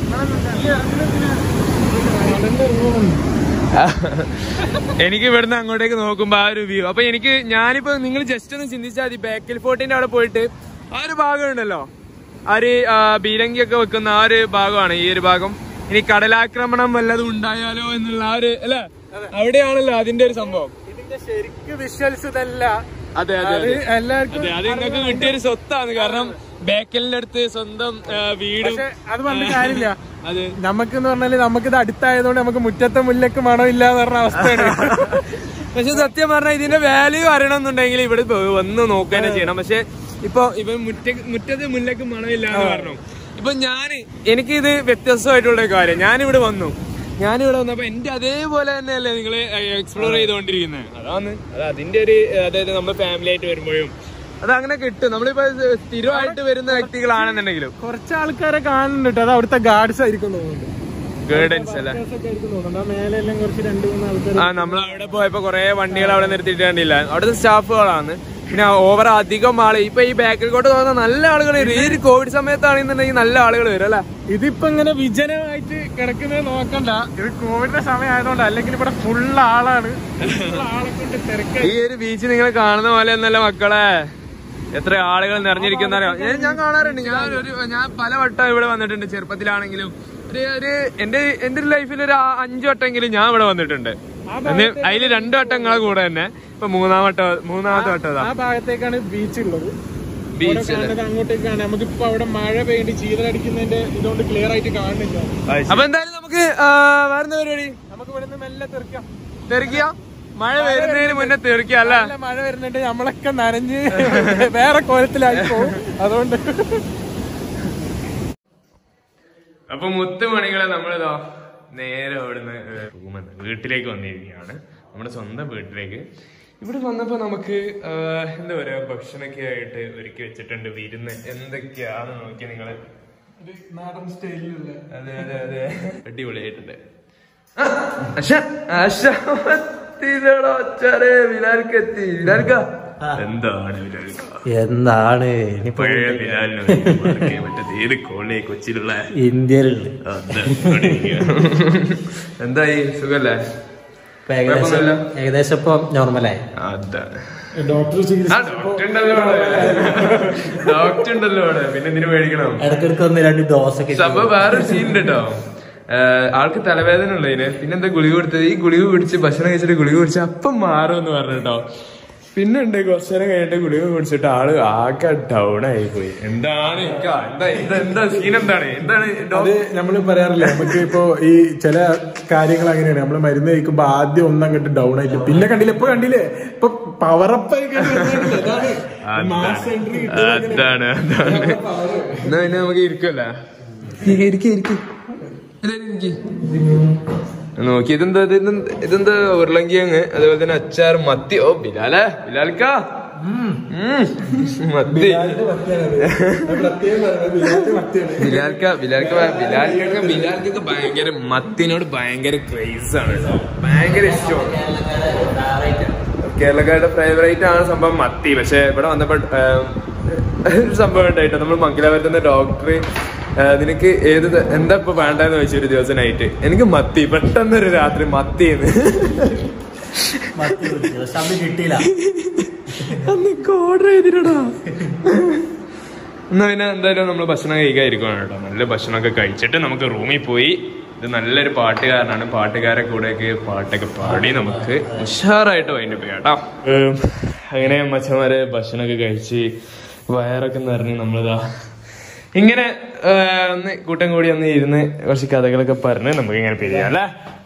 കടലിന്റെ ഇറങ്ങുന്നുണ്ട് എനിക്ക് ഇവിടുന്ന് അങ്ങോട്ടേക്ക് നോക്കുമ്പോ ആ ഒരു വ്യൂ അപ്പൊ എനിക്ക് ഞാനിപ്പോ നിങ്ങൾ ജസ്റ്റ് ഒന്ന് ചിന്തിച്ചാൽ മതി ബേക്കൽ ഫോർട്ടിന്റെ അവിടെ പോയിട്ട് ആ ഒരു ഭാഗം ഉണ്ടല്ലോ ആ ഒരു ആ, ബീരങ്കി ഒക്കെ വെക്കുന്ന ആ ഒരു ഭാഗമാണ് ഈ ഒരു ഭാഗം ഇനി കടലാക്രമണം വല്ലതും ഉണ്ടായാലോ എന്നുള്ള ആ ഒരു അല്ലെ അവിടെയാണല്ലോ അതിന്റെ ഒരു സംഭവം ഇതിന്റെ ശരിക്ക് വിഷ്വൽസ് ഇതല്ല അതെ അതെ അത് അതെ എല്ലാവർക്കും അതെ അത് നിങ്ങൾക്ക് കിട്ടിയൊരു സ്വത്താണ് കാരണം ബേക്കലിന്റെ അടുത്ത് സ്വന്തം ആ, വീടും പക്ഷെ അത് പറഞ്ഞ കാര്യമില്ല അതെ നമുക്ക് എന്ന് പറഞ്ഞാല് നമുക്കിത് അടുത്തായതുകൊണ്ട് നമുക്ക് മുറ്റത്തെ മുല്ലക്ക് മണമില്ല എന്ന് പറഞ്ഞ അവസ്ഥയാണ് പക്ഷെ സത്യം പറഞ്ഞാൽ ഇതിന്റെ വാല്യൂ അറിയണമെന്നുണ്ടെങ്കിൽ ഇവിടെ പോ- വന്ന് നോക്കുക ചെയ്യണം പക്ഷെ ഇപ്പൊ ഇവ മുറ്റ മുറ്റത്ത് മുല്ലക്ക് മണമില്ല എന്ന് പറഞ്ഞു ഇപ്പൊ ഞാൻ എനിക്കിത് വ്യത്യസ്തമായിട്ടുള്ള ഒരു കാര്യം ഞാനിവിടെ വന്നു ഞാനിവിടെ വന്നപ്പോ എന്റെ അതേപോലെ തന്നെയല്ലേ നിങ്ങൾ എക്സ്പ്ലോർ ചെയ്തുകൊണ്ടിരിക്കുന്നത് അതാണ് അത് അതിന്റെ ഒരു അതായത് നമ്മൾ ഫാമിലി ആയിട്ട് വരുമ്പോഴും അത് അങ്ങനെ കിട്ടും നമ്മളിപ്പോ സ്ഥിരമായിട്ട് വരുന്ന വ്യക്തികളാണെന്നുണ്ടെങ്കിലും കുറച്ച് ആൾക്കാരെ കാണുന്നുണ്ട് കേട്ടോ അത് അവിടുത്തെ ഗാർഡ്സ് ആയിരിക്കും തോന്നുന്നുണ്ട് ഗൈഡൻസ് അല്ലേ Workers ഒക്കെ ആയിരിക്കും തോന്നുന്നുണ്ട് ആ മേലെ എല്ലാം കുറച്ച് രണ്ട് മൂന്ന് ആൾക്കാർ ആ നമ്മൾ അവിടെ പോയപ്പോ കുറെ വണ്ടികൾ അവിടെ നിർത്തിയിട്ട് കണ്ടില്ല അവിടുത്തെ സ്റ്റാഫുകളാണ് പിന്നെ ഓവർ അധികം ആള് ഇപ്പൊ ഈ ബാക്കിലോട്ട് തോന്നുന്ന നല്ല ആളുകൾ വരും ഈ ഒരു കോവിഡ് സമയത്താണെന്നുണ്ടെങ്കിൽ നല്ല ആളുകൾ വരും അല്ലെ ഇതിപ്പോ ഇങ്ങനെ വിജനമായിട്ട് കിടക്കുന്നത് നോക്കണ്ട ഇത് കോവിഡിന്റെ സമയം ആയതുകൊണ്ട് അല്ലെങ്കിൽ ഇവിടെ ഫുൾ ആളാണ് Full ആളെ കൊണ്ട് തിരക്കായി ഈ ഒരു ബീച്ച് നിങ്ങൾ കാണുന്ന പോലെ ഒന്നല്ല മക്കളെ എത്ര ആളുകൾ നിറഞ്ഞിരിക്കുന്ന അറിയാം ഞാൻ ഞാൻ കാണാറുണ്ട് ഞാൻ ഒരു ഞാൻ പല വട്ടം ഇവിടെ വന്നിട്ടുണ്ട് ചെറുപ്പത്തിലാണെങ്കിലും ഒരു ഒരു എന്റെ എന്റെ ഒരു ലൈഫിൽ ഒരു ആ- അഞ്ച് വട്ടമെങ്കിലും ഞാൻ ഇവിടെ വന്നിട്ടുണ്ട് അന്ന് അതില് രണ്ടു വട്ടം നിങ്ങളെ കൂടെ തന്നെ ഇപ്പൊ മൂന്നാം വട്ടം മൂന്നാമത്തെ വട്ടം ആ ഭാഗത്തേക്കാണ് ബീച്ച് ഉള്ളത് ബീച്ച് അവിടെ കാണുന്നത് അങ്ങോട്ടേക്കാണ് നമുക്കിപ്പോ അവിടെ മഴ പെയ്യുണ്ട് ചീതലടിക്കുന്നതിന്റെ ഇതുകൊണ്ട് ക്ലിയർ ആയിട്ട് കാണുന്നില്ല അപ്പൊ എന്തായാലും നമുക്ക് ആ, വേറെന്താ പരിപാടി നമുക്ക് ഇവിടെ നിന്ന് മെല്ലെ തെറിക്കാം തെറിക്കുക മഴ വരുന്നതിന് മുന്നേ തെറിക്കുക അല്ല നല്ല മഴ വരുന്നുണ്ട് നമ്മളൊക്കെ നനഞ്ഞ് വേറെ കോലത്തിലായി പോകും അതുകൊണ്ട് അപ്പൊ മുത്തുമണികളെ നമ്മളിതാ നേരെ അവിടുന്ന് റൂമെന്ന് വീട്ടിലേക്ക് വന്നിരിക്കുകയാണ് നമ്മുടെ സ്വന്തം വീട്ടിലേക്ക് ഇവിടെ വന്നപ്പോ നമുക്ക് ആ, എന്താ പറയാ ഭക്ഷണമൊക്കെ ആയിട്ട് ഒരുക്കി വെച്ചിട്ടുണ്ട് വിരുന്ന് എന്തൊക്കെയാന്ന് നോക്കി നിങ്ങള് നാടൻ സ്റ്റൈലിലുള്ള അതെ അതെ അതെ അടിപൊളിയായിട്ടുണ്ട് ആ, അശ, അശ, എത്തിയതെടാ അച്ചാരെ, ബിലാൽക്കെത്തി. ബിലാൽക്ക? എന്താണ് ബിലാൽക്ക എന്താണ് ഇനിയിപ്പോ പഴയ ബിലാലിനെ ഒരിക്കലും മറക്കാൻ പറ്റാത്ത ഏത് കോളേ കൊച്ചിയിലുള്ള ഇന്ത്യയിലുണ്ട് അതെ, ഇവിടെ ഇരിക്കുക. എന്തായി സുഖല്ലേ ഇപ്പൊ ഏകദേശം കുഴപ്പമൊന്നുമില്ല. ഏകദേശം ഇപ്പൊ നോർമലായി അതാണ് ഡോക്ടർ ആ ഡോക്ടർ ഉണ്ടല്ലോ അവിടെ ഡോക്ടർ ഉണ്ടല്ലോ അവിടെ പിന്നെ എന്തിനു പേടിക്കണം ഇടക്കിടക്ക് ഒന്ന് രണ്ട് ഡോസ് ഒക്കെ സംഭവം വേറൊരു സീൻ ഉണ്ട് കേട്ടോ ആൾക്ക് തലവേദന ഉള്ളതിന് പിന്നെന്താ ഗുളിക കൊടുത്തത് ഈ ഗുളിക കുടിച്ച് ഭക്ഷണം കഴിച്ചിട്ട് ഗുളിക കുടിച്ച് അപ്പം മാറും എന്ന് പറഞ്ഞു കേട്ടോ പിന്നെ ഉണ്ട് കുറച്ചു നേരം കഴിഞ്ഞിട്ട് ഗുളിക കുടിച്ചിട്ട് ആള് ആകെ ഡൗൺ ആയി പോയി എന്താണ് ഇക്ക? എന്താ എന്താ എന്താ സീൻ എന്താണ് എന്താണ് അത് ഡോക്ടർ നമ്മൾ പറയാറില്ല നമുക്ക് ഇപ്പോ ഈ ചില കാര്യങ്ങൾ അങ്ങനെയാണ് നമ്മൾ മരുന്ന് കഴിക്കുമ്പോ ആദ്യം ഒന്നും അങ്ങോട്ട് ഡൗൺ ആയിട്ട് പിന്നെ കണ്ടില്ല ഇപ്പൊ കണ്ടില്ലേ ഇപ്പൊ പവറപ്പ് ആയി അതാണ് അതാണ് എന്നാ പിന്നെ നമുക്ക് ഇരിക്കല്ല ഇരിക്കും ഇരിക്കും നോക്കി ഇതെന്താ ഇത് ഇതെന്താ- ഇതെന്താ ഉരുളങ്കിയങ്ങ് അതേപോലെ തന്നെ അച്ചാർ മത്തി ഓ ബിലാലേ ബിലാൽക്കാ ഉം. മത്തി ബിലാൽക്ക ബിലാൽക്ക ബിലാൽക്കൊക്കെ ബിലാൽക്കൊക്കെ ഭയങ്കര മത്തിനോട് ഭയങ്കര ക്രേസ് ആണ് കേട്ടോ ഭയങ്കര ഇഷ്ടമാണ് കേരളക്കാരുടെ ഫേവറേറ്റ് ആണ് സംഭവം മത്തി പക്ഷെ ഇവിടെ വന്നപ്പോ ഏം, ഒരു സംഭവം ഉണ്ടായിട്ടോ നമ്മൾ മംഗലാപുരത്തുനിന്ന് ഡോക്ടർ നിനക്ക് ഏത് ത- എന്താ ഇപ്പൊ വേണ്ടെന്ന് ചോദിച്ചു ഒരു ദിവസം നൈറ്റ് എനിക്ക് മത്തി പെട്ടെന്നൊരു രാത്രി മത്തിന്ന് മത്തി പിടിച്ചു. പക്ഷെ അന്ന് കിട്ടിയില്ല അന്ന് ഓർഡർ ചെയ്തിട്ടാ എന്നാ പിന്നെ എന്തായാലും നമ്മൾ ഭക്ഷണം കഴിക്കാതിരിക്കണം കേട്ടോ നല്ല ഭക്ഷണമൊക്കെ കഴിച്ചിട്ട് നമുക്ക് റൂമിൽ പോയി ഇത് നല്ലൊരു പാട്ടുകാരനാണ് പാട്ടുകാരെ കൂടെയൊക്കെ പാട്ടൊക്കെ പാടി നമുക്ക് ഉഷാറായിട്ട് വൈൻഡ് ചെയ്യാം കേട്ടോ ഏം, അങ്ങനെ മച്ചന്മാരെ ഭക്ഷണമൊക്കെ കഴിച്ച് വയറൊക്കെ നിറഞ്ഞ് നമ്മളിതാ ഇങ്ങനെ ഏ, ഒന്ന് കൂട്ടം കൂടി ഒന്ന് ഇരുന്ന് കുറച്ച് കഥകളൊക്കെ പറഞ്ഞ് നമുക്ക് ഇങ്ങനെ പിരിയാം അല്ലേ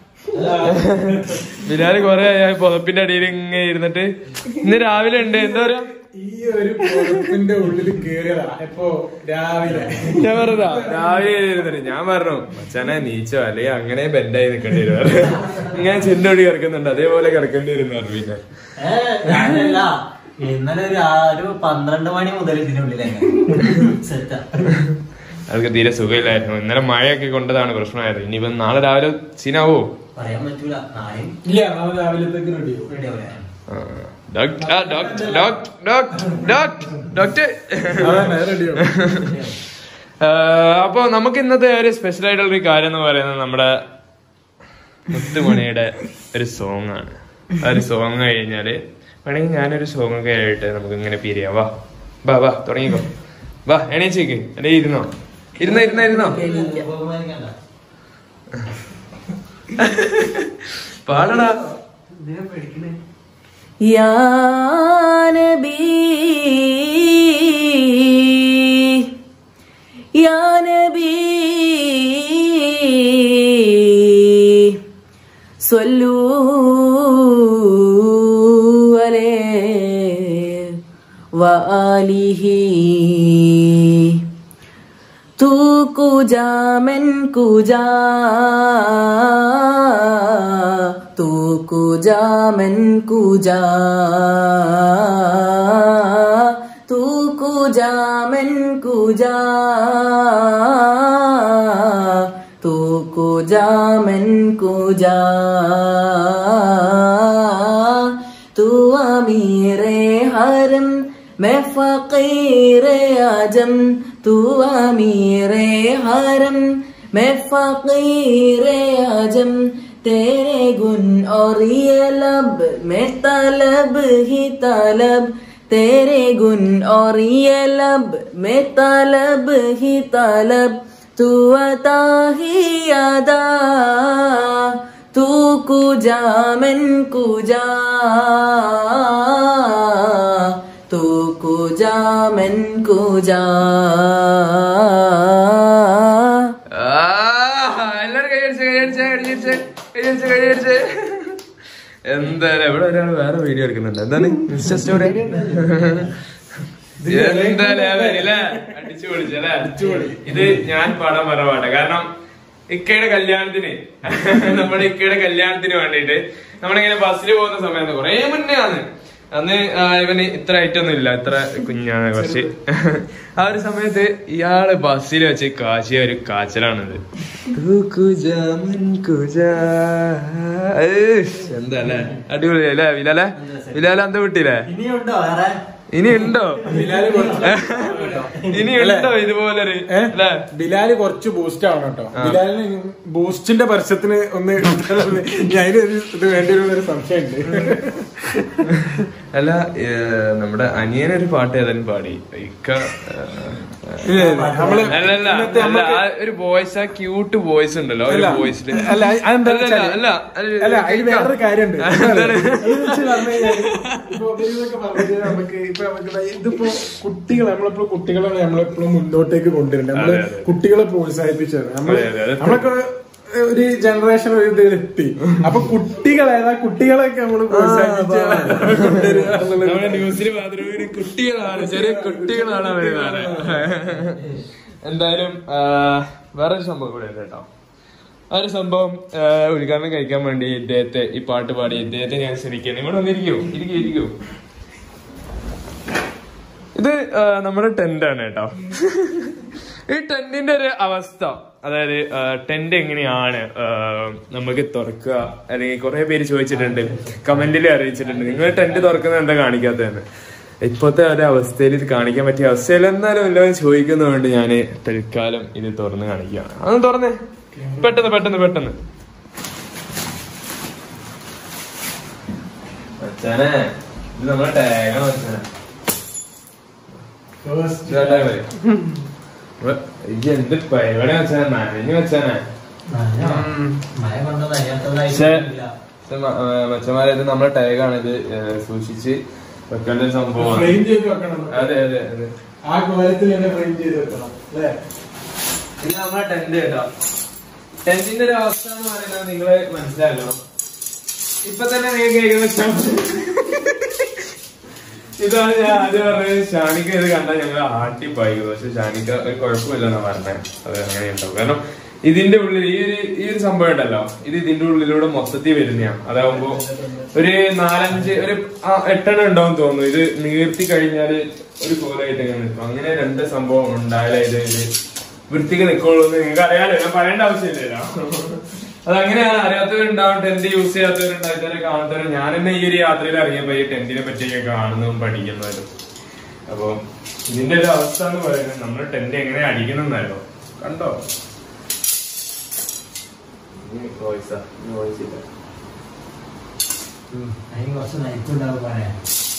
ബിലാല് കൊറേ ആയി പുതപ്പിന്റെ അടിയിൽ ഇങ്ങനെ ഇരുന്നിട്ട് ഇന്ന് രാവിലെ ഉണ്ട് എന്താ പറയാ ഈ ഒരു പുറത്തിന്റെ ഉള്ളിൽ കേറിയതാ എപ്പോ രാവിലെ ഞാൻ പറഞ്ഞതാ രാവിലെ ഇരുന്നിട്ട് ഞാൻ പറഞ്ഞു മച്ചാനെ നീച്ചോ അല്ലെ അങ്ങനെ ബെൻഡായി നിൽക്കേണ്ടി വരും പറഞ്ഞു. ഇങ്ങനെ ചെന്നോടി കിടക്കുന്നുണ്ട് അതേപോലെ കിടക്കേണ്ടി വരും എന്ന് പറഞ്ഞു പിന്നെ ഏ, ഞാനല്ല ഇന്നലെ ഒരു ആ- ഒരു പന്ത്രണ്ട് മണി മുതൽ ഇതിനുള്ളിൽ സെറ്റാ അവർക്ക് തീരെ സുഖമില്ലായിരുന്നു ഇന്നലെ മഴയൊക്കെ കൊണ്ടതാണ് പ്രശ്നമായത് ഇനിയിപ്പോ നാളെ രാവിലെ സീനാവോ പറയാൻ പറ്റൂല നാളെയും ഇല്ല നാളെ രാവിലത്തേക്ക് റെഡി റെഡി ആവില്ല ആ, ഡോക്ടർ ആ, doctor doctor doctor doctor doctor അതന്നെ റെഡിയോ ആഹ് അപ്പൊ നമുക്ക് ഇന്നത്തെ ഒരു സ്പെഷ്യൽ ആയിട്ടുള്ള ഒരു കാര്യം എന്ന് പറയുന്നത് നമ്മുടെ മുത്തുമണിയുടെ ഒരു സോങ് ആണ് ആ ഒരു സോങ് കഴിഞ്ഞാല് വേണമെങ്കിൽ ഞാനൊരു സോങ് ഒക്കെ ആയിട്ട് നമുക്ക് ഇങ്ങനെ പിരിയാം വാ വാ വാ തുടങ്ങിക്കോ വാ എണീച്ചേക്ക് അല്ലെ ഇരുന്നോ ഇരുന്നോ ഇരുന്നോ ഇരുന്നോ ബഹുമാനിക്കണ്ട. പാടടാ എന്തിനാ പേടിക്കണേ يا نبي يا نبي صلوا عليه وآله तू कुजा मन कुजा तू कुजा मन कुजा तू कुजा मन कुजा तू कुजा मन कुजा तू अमीर हरम मैं फकीर आजम तू अमीर हरम मैं फकीर आजम तेरे गुन और ये लब मैं तलब ही तलब तेरे गुन और ये लब मैं तलब ही तलब तू अता ही अदा तू कुजा मन कुजा तू कुजा मन कुजा എല്ലാരും കൈയടിച്ച് കൈയടിച്ച് കൈയടിച്ച് കൈയടിച്ച് കൈയടിച്ച് എന്തായാലും ഇവിടെ ഒരാൾ വേറെ വീഡിയോ എടുക്കുന്നുണ്ട് എന്താണ് ഇൻസ്റ്റ സ്റ്റോറി എന്തായാലും അല്ലേ അടിച്ചു പൊളിച്ചല്ലേ ഇത് ഞാൻ പാടാൻ പറഞ്ഞ പാട്ടാ കാരണം ഇക്കയുടെ കല്യാണത്തിന് നമ്മുടെ ഇക്കയുടെ കല്യാണത്തിന് വേണ്ടിയിട്ട് നമ്മളിങ്ങനെ ബസ്സിൽ പോകുന്ന സമയത്ത് കൊറേ മുന്നേ ആണ് അന്ന് ആ, ഇവന് ഇത്ര ഐറ്റൊന്നും ഇല്ല ഇത്ര കുഞ്ഞാണ് കുറച്ച് ആ ഒരു സമയത്ത് ഇയാള് ബസ്സിൽ വെച്ച് കാശിയ ഒരു കാച്ചലാണിത് എന്താ അടിപൊളി അല്ലേ വിലാലെ വിലാലെ എന്താ വിട്ടില്ലേ ഇനിയുണ്ടോ വേറെ ഇനി ഉണ്ടോ ഇനി ഉണ്ടോ ഇതുപോലൊരു അല്ലേ ബിലാല് കുറച്ച് ബൂസ്റ്റ് ആവണം കേട്ടോ ബിലാലിന് ബൂസ്റ്റിന്റെ പരസ്യത്തിന് ഒന്ന് അതിനൊരു ഇത് വേണ്ടി ഒരു സംശയമുണ്ട് അല്ല ഏ, നമ്മുടെ അനിയനൊരു പാട്ട് ഏതായാലും പാടി ഇക്ക ഏ, ഇല്ല, ഇല്ല, നമ്മള് അല്ല അല്ല ഇന്നത്തെ അല്ല നമുക്ക് ആ ഒരു വോയിസ് ആ ക്യൂട്ട് വോയിസ് ഉണ്ടല്ലോ ഒരു അല്ല, വോയിസില് അല്ല, അതെന്താ അല്ല, വെച്ചാല് അല്ല അല്ല, അല്ല അതിൽ വേറൊരു കാര്യമുണ്ട് എന്താണ്? അതെന്ന് വെച്ച് പറഞ്ഞു കഴിഞ്ഞാല് ഇപ്പൊ ഇവരിതൊക്കെ പറഞ്ഞു കഴിഞ്ഞാൽ നമുക്ക് ഇപ്പൊ നമുക്ക് ഇതിപ്പോ കുട്ടികൾ നമ്മളെപ്പോഴും കുട്ടികളാണ് നമ്മളെപ്പോഴും മുന്നോട്ടേക്ക് കൊണ്ടുവരുന്നത് നമ്മള് അതെ, അതെ. കുട്ടികളെ പ്രോത്സാഹിപ്പിച്ചത് നമ്മള് അതെ, അതെ, അതെ. നമ്മളൊക്കെ ഒരു ജനറേഷൻ ഒരു ഇതിലെത്തി അപ്പൊ കുട്ടികളേതാ കുട്ടികളെയൊക്കെ നമ്മള് പ്രോത്സാഹിപ്പിച്ച് കൊണ്ടുവരിക എന്നുള്ളത് നമ്മുടെ ന്യൂസിൽ മാത്രം ഒരു കുട്ടികളാണ് ചെറിയ കുട്ടികളാണ് വരുന്നത് എന്തായാലും ആ, വേറൊരു സംഭവം കൂടെ ഉണ്ട് കേട്ടോ ആ ഒരു സംഭവം ആ, ഉദ്ഘാടനം കഴിക്കാൻ വേണ്ടി ഇദ്ദേഹത്തെ ഈ പാട്ട് പാടി ഇദ്ദേഹത്തെ ഞാൻ ക്ഷണിക്കുന്നു ഇവിടെ വന്നിരിക്കൂ ഇരിക്കൂ ഇരിക്കൂ ഇത് ആ, നമ്മുടെ ടെന്റ് ആണ് കേട്ടോ ഈ ടെന്റിന്റെ ഒരു അവസ്ഥ അതായത് ടെന്റ് എങ്ങനെയാണ് ആ, നമുക്ക് തുറക്കുക അല്ലെങ്കിൽ കുറെ പേര് ചോദിച്ചിട്ടുണ്ട് കമന്റിൽ അറിയിച്ചിട്ടുണ്ട് നിങ്ങൾ ടെന്റ് തുറക്കുന്നത് എന്താ കാണിക്കാത്തതെന്ന് ഇപ്പോഴത്തെ ഒരു അവസ്ഥയിൽ ഇത് കാണിക്കാൻ പറ്റിയ അവസ്ഥയിൽ എന്നാലും എല്ലാവരും ചോദിക്കുന്നതുകൊണ്ട് ഞാൻ തൽക്കാലം ഇത് തുറന്ന് കാണിക്കുകയാണ് അതൊന്ന് തുറന്നേ പെട്ടെന്ന് പെട്ടെന്ന് പെട്ടെന്ന് അച്ഛനെ ഇത് നമ്മളെ ടാഗാണ് അച്ഛനെ ഇതാ tag. ഇവ- ഇയ്യ് എന്ത് പരിപാടി വെച്ചാ നനഞ്ഞു വെച്ചാനെ മഴ കൊണ്ട് പക്ഷേ നനയാത്തതായിട്ടില്ല മച്ചന്മാരെ ഇത് നമ്മളെ ടാഗാണ് ഇത് ഏ, സൂക്ഷിച്ച് വെക്കേണ്ട ഒരു സംഭവമാണ് ഫ്രെയിം ചെയ്ത് വെക്കണം അതെ അതെ അതെ ആ കോലത്തിൽ തന്നെ ഫ്രെയിം ചെയ്ത് വെക്കണം അല്ലേ ഇത് നമ്മളെ ടെന്റ് കേട്ടോ ടെന്റിന്റെ ഒരു അവസ്ഥ എന്ന് പറയുന്നത് നിങ്ങള് മനസ്സിലായല്ലോ ഇപ്പൊ തന്നെ നിങ്ങൾക്ക് ഏകദേശം ഇതാണ് ഞാൻ ആദ്യം പറഞ്ഞത് ഷാനിക്ക ഇത് കണ്ടാൽ ഞങ്ങൾ ആട്ടിപ്പായിക്കും പക്ഷെ ഷാനിക്ക ഒരു കുഴപ്പമില്ലെന്നാ പറഞ്ഞത് അത് അങ്ങനെ ഉണ്ടാവും കാരണം ഇതിന്റെ ഉള്ളിൽ ഈ ഒരു ഈ ഒരു സംഭവം ഉണ്ടല്ലോ ഇത് ഇതിന്റെ ഉള്ളിലൂടെ മൊത്തത്തിൽ വരുന്നതാണ് അതാവുമ്പോ ഒരു നാലഞ്ച് ഒരു ആ, എട്ടെണ്ണം ഉണ്ടാവും തോന്നുന്നു ഇത് നീർത്തി കഴിഞ്ഞാല് ഒരു കോലായിട്ട് ഇങ്ങനെ നിൽക്കും അങ്ങനെ രണ്ട് സംഭവം ഉണ്ടായാലേ ഇത് ഇത് വൃത്തിക്ക് നിൽക്കുള്ളൂ എന്ന് നിങ്ങൾക്ക് അറിയാലോ ഞാൻ പറയേണ്ട ആവശ്യമില്ലല്ലോ അതങ്ങനെയാണ് അറിയാത്തവരുണ്ടാവും ടെന്റ് യൂസ് ചെയ്യാത്തവരുണ്ടായിട്ടവരെ കാണാത്തവരും ഞാൻ തന്നെ ഈ ഒരു യാത്രയിൽ ഇറങ്ങിയപ്പോ ഈ ടെന്റിനെ പറ്റിയൊക്കെ കാണുന്നതും പഠിക്കുന്നതും അപ്പൊ ഇതിന്റെ ഒരു അവസ്ഥ എന്ന് പറയുന്നത് നമ്മൾ ടെന്റ് എങ്ങനെ അടിക്കണമെന്നല്ലോ കണ്ടോ ഇനി voice ആ, ഇനി voice ഇല്ല. അതിന് കുറച്ച് നയിച്ചുണ്ടാവും പറയാൻ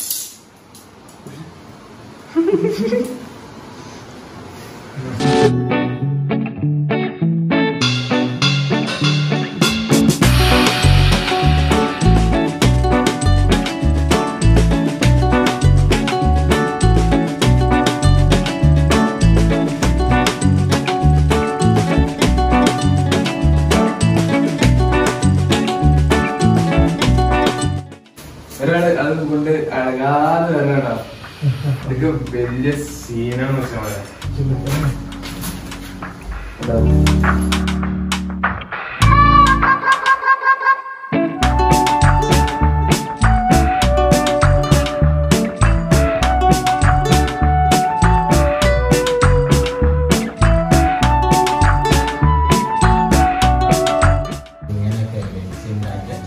ഒരാള് അത് കൊണ്ട് അഴകാതെ വരണടാ ഇതൊക്കെ വലിയ സീനാന്ന് വെച്ചാൽ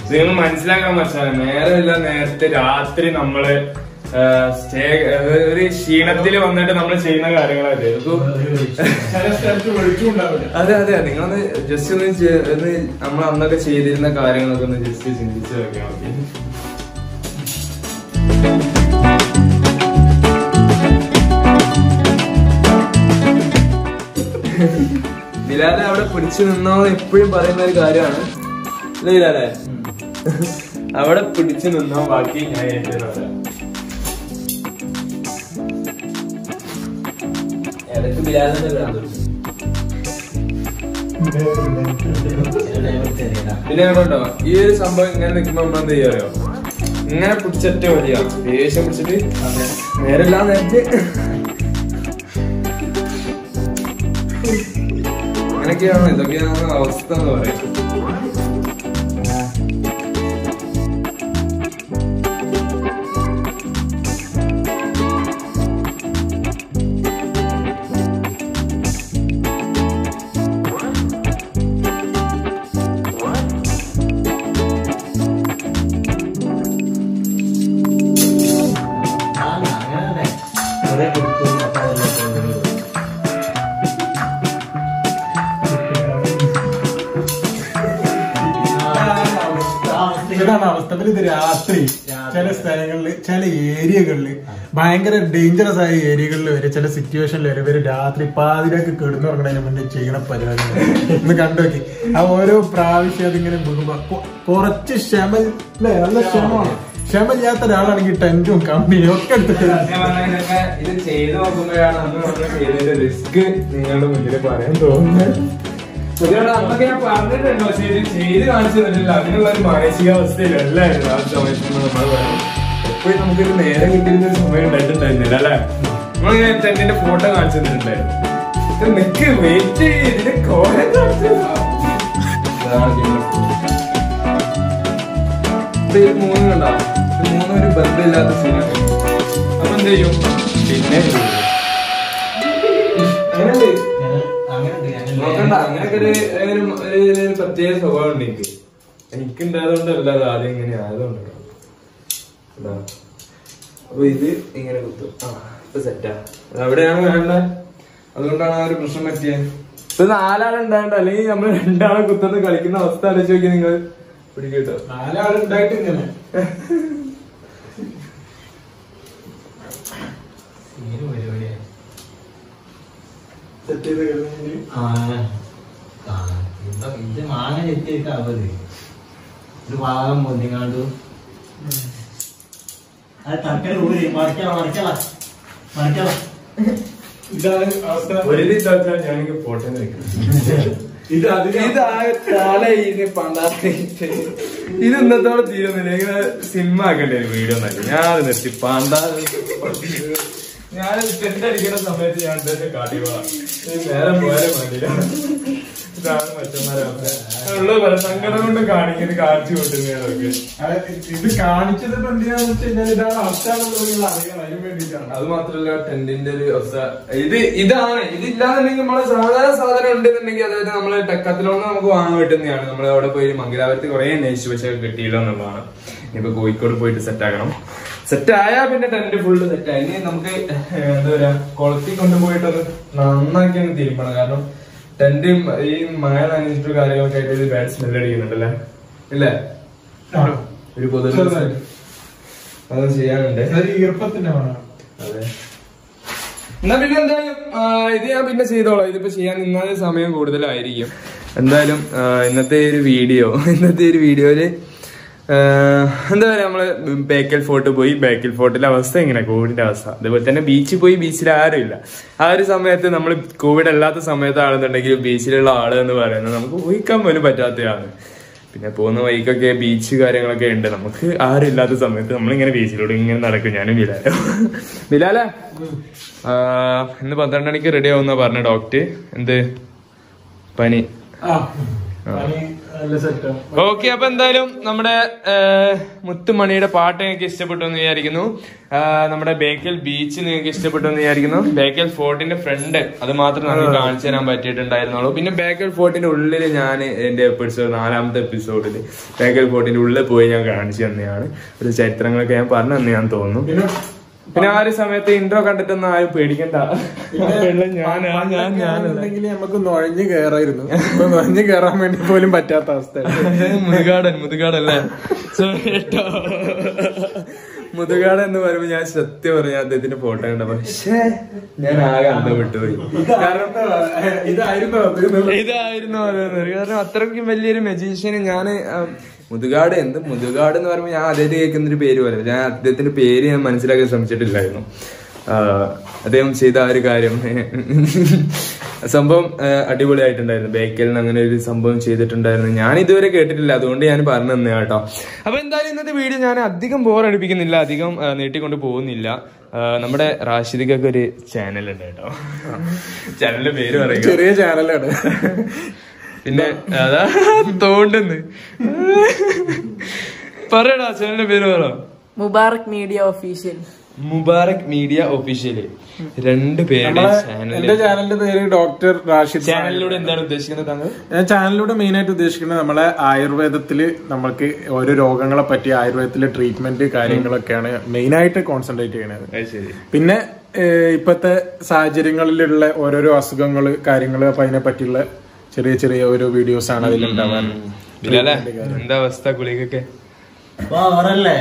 നിങ്ങൾ മനസ്സിലാക്കാൻ മനസ്സിലാക്കാം നേരമില്ല നേരത്തെ രാത്രി നമ്മള് സ്റ്റേ ഒരു ക്ഷീണത്തിൽ വന്നിട്ട് നമ്മൾ ചെയ്യുന്ന കാര്യങ്ങളല്ലേ ഇപ്പൊ ചില സ്ഥലത്ത് വെളിച്ചുണ്ടാവില്ല അതെ അതെ നിങ്ങളൊന്ന് ജസ്റ്റ് ഒന്ന് ചെ- ഒന്ന് നമ്മൾ അന്നൊക്കെ ചെയ്തിരുന്ന കാര്യങ്ങളൊക്കെ ഒന്ന് ജസ്റ്റ് ചിന്തിച്ച് നോക്കിയാൽ മതി ബിലാലെ അവിടെ പിടിച്ചു നിന്നോ എപ്പോഴും പറയുന്ന ഒരു കാര്യമാണ് അല്ലേ ബിലാലെ അവിടെ പിടിച്ചു നിന്നോ ബാക്കി ഞാൻ ഏറ്റവും ഇടയ്ക്ക് ബിലാലിന്റെ ഭ്രാന്ത് പിടിച്ചു. പിന്നെ കേട്ടോ ഈ ഒരു സംഭവം ഇങ്ങനെ നിൽക്കുമ്പോ നമ്മൾ എന്ത് ചെയ്യാ അറിയോ ഇങ്ങനെ പിടിച്ചിട്ട് വലിയ ദേഷ്യം പിടിച്ചിട്ട് നേരെല്ലാം നേരത്തെ അങ്ങനെയൊക്കെയാണ് ഇതൊക്കെയാണ് അവസ്ഥ എന്ന് പറയും ഇതാണ് അവസ്ഥ പിന്നെ ഇത് രാത്രി ചില സ്ഥലങ്ങളില് ചില ഏരിയകളില് ഭയങ്കര ഡേഞ്ചറസ് ആയ ഏരിയകളിൽ വരെ ചില സിറ്റുവേഷനിൽ വരെ ഇവര് രാത്രി പാതിരക്ക് കിടന്നുറങ്ങണതിന് മുന്നേ ചെയ്യണ പരിപാടി ഒന്ന് കണ്ടുനോക്കി ആ ഓരോ പ്രാവശ്യം അതിങ്ങനെ വീഴുമ്പോ കൊ- കുറച്ച് ക്ഷമ അല്ലേ നല്ല ക്ഷമമാണ് ക്ഷമയില്ലാത്ത ഒരാളാണെങ്കിൽ ടെന്റും കമ്പിയും ഒക്കെ എടുത്തിട്ട് സത്യം പറഞ്ഞാ ഇതൊക്കെ ഇത് ചെയ്ത് നോക്കുമ്പോഴാണ് അന്ന് നമ്മൾ ചെയ്തതിന്റെ റിസ്ക് നിങ്ങളുടെ മുന്നിൽ പറയാൻ തോന്നുന്നത് അതുകൊണ്ട് അന്നൊക്കെ ഞാൻ പറഞ്ഞിട്ടുണ്ടോ പക്ഷേ ഇത് ചെയ്ത് കാണിച്ചു തന്നിട്ടില്ല അതിനുള്ള ഒരു മാനസികാവസ്ഥയിലല്ലായിരുന്നു ആ സമയത്ത് നമ്മൾ പറയുന്നത് എപ്പോഴും നമുക്കൊരു നേരം കിട്ടിയിരുന്ന ഒരു സമയം ഉണ്ടായിട്ടുണ്ടായിരുന്നില്ല അല്ലേ നമ്മളിങ്ങനെ ടെന്റിന്റെ ഫോട്ടോ കാണിച്ചു തന്നിട്ടുണ്ടായിരുന്നു ഇത് നിക്ക് വെയിറ്റ് ചെയ്ത് ഇതിന്റെ കോലം കാണിച്ചു തരാം. ഇതാണ് പിന്നെ ഇപ്പൊ ഇത് മൂന്ന് കണ്ടോ ഇത് മൂന്നും ഒരു ബന്ധമില്ലാത്ത സീനാണ് അപ്പൊ എന്ത് ചെയ്യും പിന്നെ ഇത് ചെയ്യും. അങ്ങനെയല്ലേ? നോക്കണ്ട അങ്ങനൊക്കെ ഒരു ഒരു ഒരു ഒരു പ്രത്യേക സ്വഭാവം ഉണ്ട് എനിക്ക് എനിക്കുണ്ടായതുകൊണ്ടല്ല അത് ആദ്യം ഇങ്ങനെ ആയതുകൊണ്ടാണ് ഇതാ. അപ്പൊ ഇത് ഇങ്ങനെ കുത്തും ആ ഇപ്പൊ സെറ്റാ അത് അവിടെയാണ് വേണ്ടത് അതുകൊണ്ടാണ് ആ ഒരു പ്രശ്നം പറ്റിയത് ഇപ്പൊ നാലാളുണ്ടായിട്ട് അല്ലെങ്കിൽ നമ്മൾ രണ്ടാളെ കുത്തുന്ന കളിക്കുന്ന അവസ്ഥ ആലോചിച്ച് നോക്കി നിങ്ങൾ പിടിക്കട്ടോ നാലാളുണ്ടായിട്ട് ഇങ്ങനെ സെറ്റ് ചെയ്ത് കഴിഞ്ഞാൽ ഇത് മാങ്ങ ചെത്തിയിട്ട് അവത് ഒരു ഭാഗം പൊന്നിങ്ങാണ്ടു അത് തക്കൽ ഊരി മറിക്കല മറിക്കല മറിക്കല ഇതാണ് അവസ്ഥ ഒരു ദിവസം ഞാനിങ്ങനെ ഫോട്ടോ ഇത് അതിന് ഇത് ആ തല ഇതിന് പണ്ടായിട്ട് ഇത് ഇന്നത്തോടെ തീരുന്നില്ല ഇങ്ങനെ സിനിമ ആക്കണ്ടേ വീഡിയോ നല്ല ഞാൻ അത് നിർത്തി പണ്ടാ ഞാൻ ടെന്റ് അടിക്കുന്ന സമയത്ത് ഞാൻ ഇതൊക്കെ കാട്ടി പോവാം നേരെ പോയാലും വേണ്ടില്ല ഇതാണ് മറ്റന്മാരെ ഉള്ള പല സങ്കടം കൊണ്ട് കാണിക്കുന്നത് കാണിച്ചു കൊണ്ടിരുന്നതൊക്കെ അത് ഇത് കാണിച്ചത് ഇപ്പൊ എന്തിനാന്ന് വെച്ച് കഴിഞ്ഞാൽ ഇതാണ് അവസ്ഥ എന്നുള്ളത് നിങ്ങൾ അറിയണം അതിന് വേണ്ടിയിട്ടാണ് അത് മാത്രല്ല ടെന്റിന്റെ ഒരു അവസ്ഥ ഇത് ഇതാണ് ഇതില്ലാന്നുണ്ടെങ്കിൽ നമ്മളെ സാധാരണ സാധനം ഉണ്ടെന്നുണ്ടെങ്കിൽ അതായത് നമ്മള് ടെക്കത്തിലോന്ന് നമുക്ക് വാങ്ങാൻ കിട്ടുന്നതാണ് നമ്മൾ അവിടെ പോയി മംഗലാപുരത്ത് കുറെ അന്വേഷിച്ചു പക്ഷെ കിട്ടിയില്ല എന്നുള്ളതാണ് ഇനിയിപ്പോ കോഴിക്കോട് പോയിട്ട് സെറ്റ് ആക്കണം സെറ്റ് ആയാ പിന്നെ ടെന്റ് ഫുള്ള് സെറ്റ് ആയി ഇനി നമുക്ക് എന്താ പറയാ കുളത്തിൽ കൊണ്ടുപോയിട്ടൊന്ന് നന്നാക്കി ഒന്ന് തിരുമ്പണം കാരണം ടെന്റ് ഈ മഴ നനഞ്ഞിട്ട് കാര്യങ്ങളൊക്കെ ആയിട്ട് ഒരു ബാഡ് സ്മെൽ അടിക്കുന്നുണ്ടല്ലേ ഇല്ലേ ഒരു പൊതു ചെറുതായിട്ട്. അത് ചെയ്യാനുണ്ട് അത് ഈർപ്പത്തിന്റെ വേണം അതെ എന്നാ പിന്നെ എന്തായാലും ആ, ഇത് ഞാൻ പിന്നെ ചെയ്തോളാം ഇതിപ്പോ ചെയ്യാൻ നിന്നാല് സമയം കൂടുതലായിരിക്കും എന്തായാലും ആ, ഇന്നത്തെ ഒരു വീഡിയോ ഇന്നത്തെ ഒരു വീഡിയോയില് ആ, എന്താ പറയാ നമ്മള് ബേക്കൽ ഫോർട്ട് പോയി ബേക്കൽ ഫോർട്ടിലെ അവസ്ഥ ഇങ്ങനെ കോവിഡിന്റെ അവസ്ഥ അതുപോലെ തന്നെ ബീച്ചിൽ പോയി ബീച്ചിൽ ആരുമില്ല ആ ഒരു സമയത്ത് നമ്മൾ കോവിഡ് അല്ലാത്ത സമയത്താണെന്നുണ്ടെങ്കിൽ ബീച്ചിലുള്ള ആള് എന്ന് പറയുന്നത് നമുക്ക് ഊഹിക്കാൻ പോലും പറ്റാത്തതാണ് പിന്നെ പോകുന്ന വഴിക്കൊക്കെ ബീച്ച് കാര്യങ്ങളൊക്കെ ഉണ്ട് നമുക്ക് ആരും ഇല്ലാത്ത സമയത്ത് നമ്മളിങ്ങനെ ബീച്ചിലൂടെ ഇങ്ങനെ നടക്കും ഞാനും ബിലാലോ ബിലാല ഇന്ന് പന്ത്രണ്ട് മണിക്ക് റെഡി ആവുന്ന പറഞ്ഞ ഡോക്ടർ എന്ത് പനി ആ പനി നല്ല സെറ്റ് ഓക്കെ അപ്പൊ എന്തായാലും നമ്മുടെ ഏഹ്, മുത്തുമണിയുടെ പാട്ട് നിങ്ങൾക്ക് ഇഷ്ടപ്പെട്ടു എന്ന് വിചാരിക്കുന്നു ആഹ്, നമ്മുടെ ബേക്കൽ ബീച്ച് നിങ്ങൾക്ക് ഇഷ്ടപ്പെട്ടു എന്ന് വിചാരിക്കുന്നു ബേക്കൽ ഫോർട്ടിന്റെ ഫ്രണ്ട് അത് മാത്രം നമുക്ക് കാണിച്ചു തരാൻ പറ്റിയിട്ടുണ്ടായിരുന്നുള്ളൂ പിന്നെ ബേക്കൽ ഫോർട്ടിന്റെ ഉള്ളിൽ ഞാൻ എന്റെ എപ്പിസോഡ് നാലാമത്തെ എപ്പിസോഡിൽ ബേക്കൽ ഫോർട്ടിന്റെ ഉള്ളിൽ പോയി ഞാൻ കാണിച്ചു തന്നെയാണ് ഒരു ചരിത്രങ്ങളൊക്കെ ഞാൻ പറഞ്ഞു തന്നെ ഞാൻ തോന്നുന്നു പിന്നെ പിന്നെ ആ ഒരു സമയത്ത് ഇൻട്രോ കണ്ടിട്ടൊന്നും ആരും പേടിക്കണ്ട ഞാൻ ഞാൻ ഞാൻ ഞാൻ ഉണ്ടെങ്കിൽ നമുക്ക് നുഴഞ്ഞു കയറായിരുന്നു ഇപ്പൊ നുഴഞ്ഞു കയറാൻ വേണ്ടി പോലും പറ്റാത്ത അവസ്ഥ മുതുകാടൻ മുതുകാടല്ലേ Sorry കേട്ടോ മുതുകാടൻ എന്ന് പറയുമ്പോ ഞാൻ സത്യം പറഞ്ഞ അദ്ദേഹത്തിന്റെ ഫോട്ടോ കണ്ടപ്പോ പക്ഷേ ഞാൻ ആകെ അന്തം വിട്ടുപോയി കാരണം ഇതായിരുന്നു അത് ഇതായിരുന്നു അത് കാരണം അത്രയ്ക്കും വലിയൊരു മെജീഷ്യന് ഞാൻ മുതുകാട് എന്ത് മുതുകാട് എന്ന് പറയുമ്പോൾ ഞാൻ അദ്ദേഹത്തെ കേൾക്കുന്ന ഒരു പേര് പോലെ ഞാൻ അദ്ദേഹത്തിന്റെ പേര് ഞാൻ മനസ്സിലാക്കാൻ ശ്രമിച്ചിട്ടില്ലായിരുന്നു ആ, അദ്ദേഹം ചെയ്ത ആ ഒരു കാര്യം സംഭവം ആ, അടിപൊളിയായിട്ടുണ്ടായിരുന്നു ബേക്കലിൽ നിന്ന് അങ്ങനെ ഒരു സംഭവം ചെയ്തിട്ടുണ്ടായിരുന്നു ഞാൻ ഇതുവരെ കേട്ടിട്ടില്ല അതുകൊണ്ട് ഞാൻ പറഞ്ഞു തന്നെ കേട്ടോ അപ്പൊ എന്തായാലും ഇന്നത്തെ വീഡിയോ ഞാൻ അധികം ബോർ അടിപ്പിക്കുന്നില്ല അധികം ആ, നീട്ടിക്കൊണ്ട് പോകുന്നില്ല ആ, നമ്മുടെ റാഷിദിക്കൊക്കെ ഒരു ചാനൽ ഉണ്ട് കേട്ടോ ചാനലിന്റെ പേര് പറയുക ചെറിയ ചാനലാണ് പിന്നെ അതാ തോണ്ടെന്ന് പറയടാ ചാനലിന്റെ പേര് പറ Mubarak media official Mubarak media official രണ്ട് പേരുടെ എന്റെ ചാനല് ചാനലിന്റെ പേര് ഡോക്ടർ റാഷിദ് ചാനലിലൂടെ എന്താണ് ഉദ്ദേശിക്കുന്നത് താങ്കൾ ഞാൻ ചാനലിലൂടെ മെയിൻ ആയിട്ട് ഉദ്ദേശിക്കുന്നത് നമ്മളെ ആയുർവേദത്തില് നമ്മൾക്ക് ഓരോ രോഗങ്ങളെ പറ്റി ആയുർവേദത്തിലെ ട്രീറ്റ്മെന്റ് കാര്യങ്ങളൊക്കെയാണ് മെയിൻ ആയിട്ട് കോൺസെൻട്രേറ്റ് ചെയ്യണത് അത് ശരി പിന്നെ ഏഹ്, ഇപ്പത്തെ സാഹചര്യങ്ങളിലുള്ള ഓരോരോ അസുഖങ്ങള് കാര്യങ്ങള് അപ്പൊ അതിനെ പറ്റിയുള്ള ചെറിയ ചെറിയ ഓരോ വീഡിയോസ് ആണ് അതിലുണ്ടാവാൻ ബിലാലെ എന്താ അവസ്ഥ ഗുളികൊക്കെ പവറല്ലേ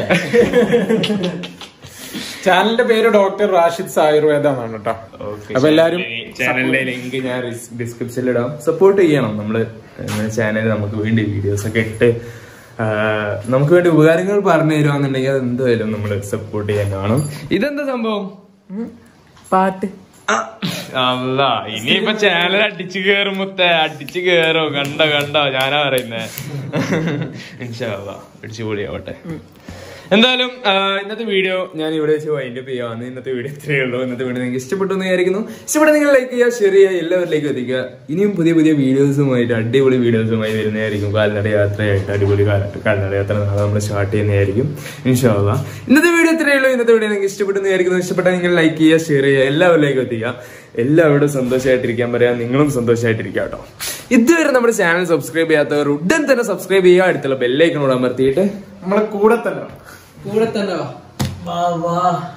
ചാനലിന്റെ പേര് ഡോക്ടർ റാഷിദ് ആയുർവേദ എന്നാണ് കേട്ടോ അപ്പൊ എല്ലാരും ചാനലിന്റെ ലിങ്ക് ഞാൻ ഡിസ്ക്രിപ്ഷനിൽ ഇടാം സപ്പോർട്ട് ചെയ്യണം നമ്മള് ചാനൽ നമുക്ക് വേണ്ടി വീഡിയോസ് ഒക്കെ ഇട്ട് ആ, നമുക്ക് വേണ്ടി ഉപകാരങ്ങൾ പറഞ്ഞു തരുവാന്നുണ്ടെങ്കിൽ അത് എന്തായാലും നമ്മൾ സപ്പോർട്ട് ചെയ്യാൻ കാണും ഇതെന്താ സംഭവം പാട്ട് അല്ല ഇനിയിപ്പൊ ചാനൽ അടിച്ചു കേറും മുത്തേ അടിച്ചു കേറോ കണ്ടോ കണ്ടോ ഞാനാ പറയുന്നേ ഇൻഷാല്ല അടിച്ചു പൊളിയാവട്ടെ എന്തായാലും ആ, ഇന്നത്തെ വീഡിയോ ഞാൻ ഇവിടെ വെച്ച് വൈൻഡ് അപ്പ് ചെയ്യാന്ന് ഇന്നത്തെ വീഡിയോ ഇത്രയേ ഉള്ളൂ ഇന്നത്തെ വീഡിയോ നിങ്ങൾക്ക് ഇഷ്ടപ്പെട്ടു എന്ന് വിചാരിക്കുന്നു ഇഷ്ടപ്പെട്ട നിങ്ങൾ ലൈക്ക് ചെയ്യുക ഷെയർ ചെയ്യുക എല്ലാവരിലേക്കും എത്തിക്കുക ഇനിയും പുതിയ പുതിയ വീഡിയോസുമായിട്ട് അടിപൊളി വീഡിയോസുമായി വരുന്നതായിരിക്കും കാൽനട യാത്രയായിട്ട് അടിപൊളി കാല- കാൽനട യാത്ര നാളെ നമ്മൾ സ്റ്റാർട്ട് ചെയ്യുന്നതായിരിക്കും ഇൻഷാല്ല ഇന്നത്തെ വീഡിയോ ഇത്രയേ ഉള്ളൂ ഇന്നത്തെ വീഡിയോ നിങ്ങൾക്ക് ഇഷ്ടപ്പെട്ടു എന്ന് വിചാരിക്കുന്നു ഇഷ്ടപ്പെട്ടാൽ നിങ്ങൾ ലൈക്ക് ചെയ്യുക ഷെയർ ചെയ്യുക എല്ലാവരിലേക്കും എത്തിക്കുക എല്ലാവരോടും സന്തോഷമായിട്ടിരിക്കാൻ പറയാം നിങ്ങളും സന്തോഷമായിട്ടിരിക്കുക കേട്ടോ ഇതുവരെ നമ്മുടെ ചാനൽ സബ്സ്ക്രൈബ് ചെയ്യാത്തവർ ഉടൻ തന്നെ സബ്സ്ക്രൈബ് ചെയ്യുക അടുത്തുള്ള ബെല്ലൈക്കണോട് അമർത്തിയിട്ട് നമ്മളെ കൂടെ തന്നെ കൂടെ തന്നെ വാ വാ വാ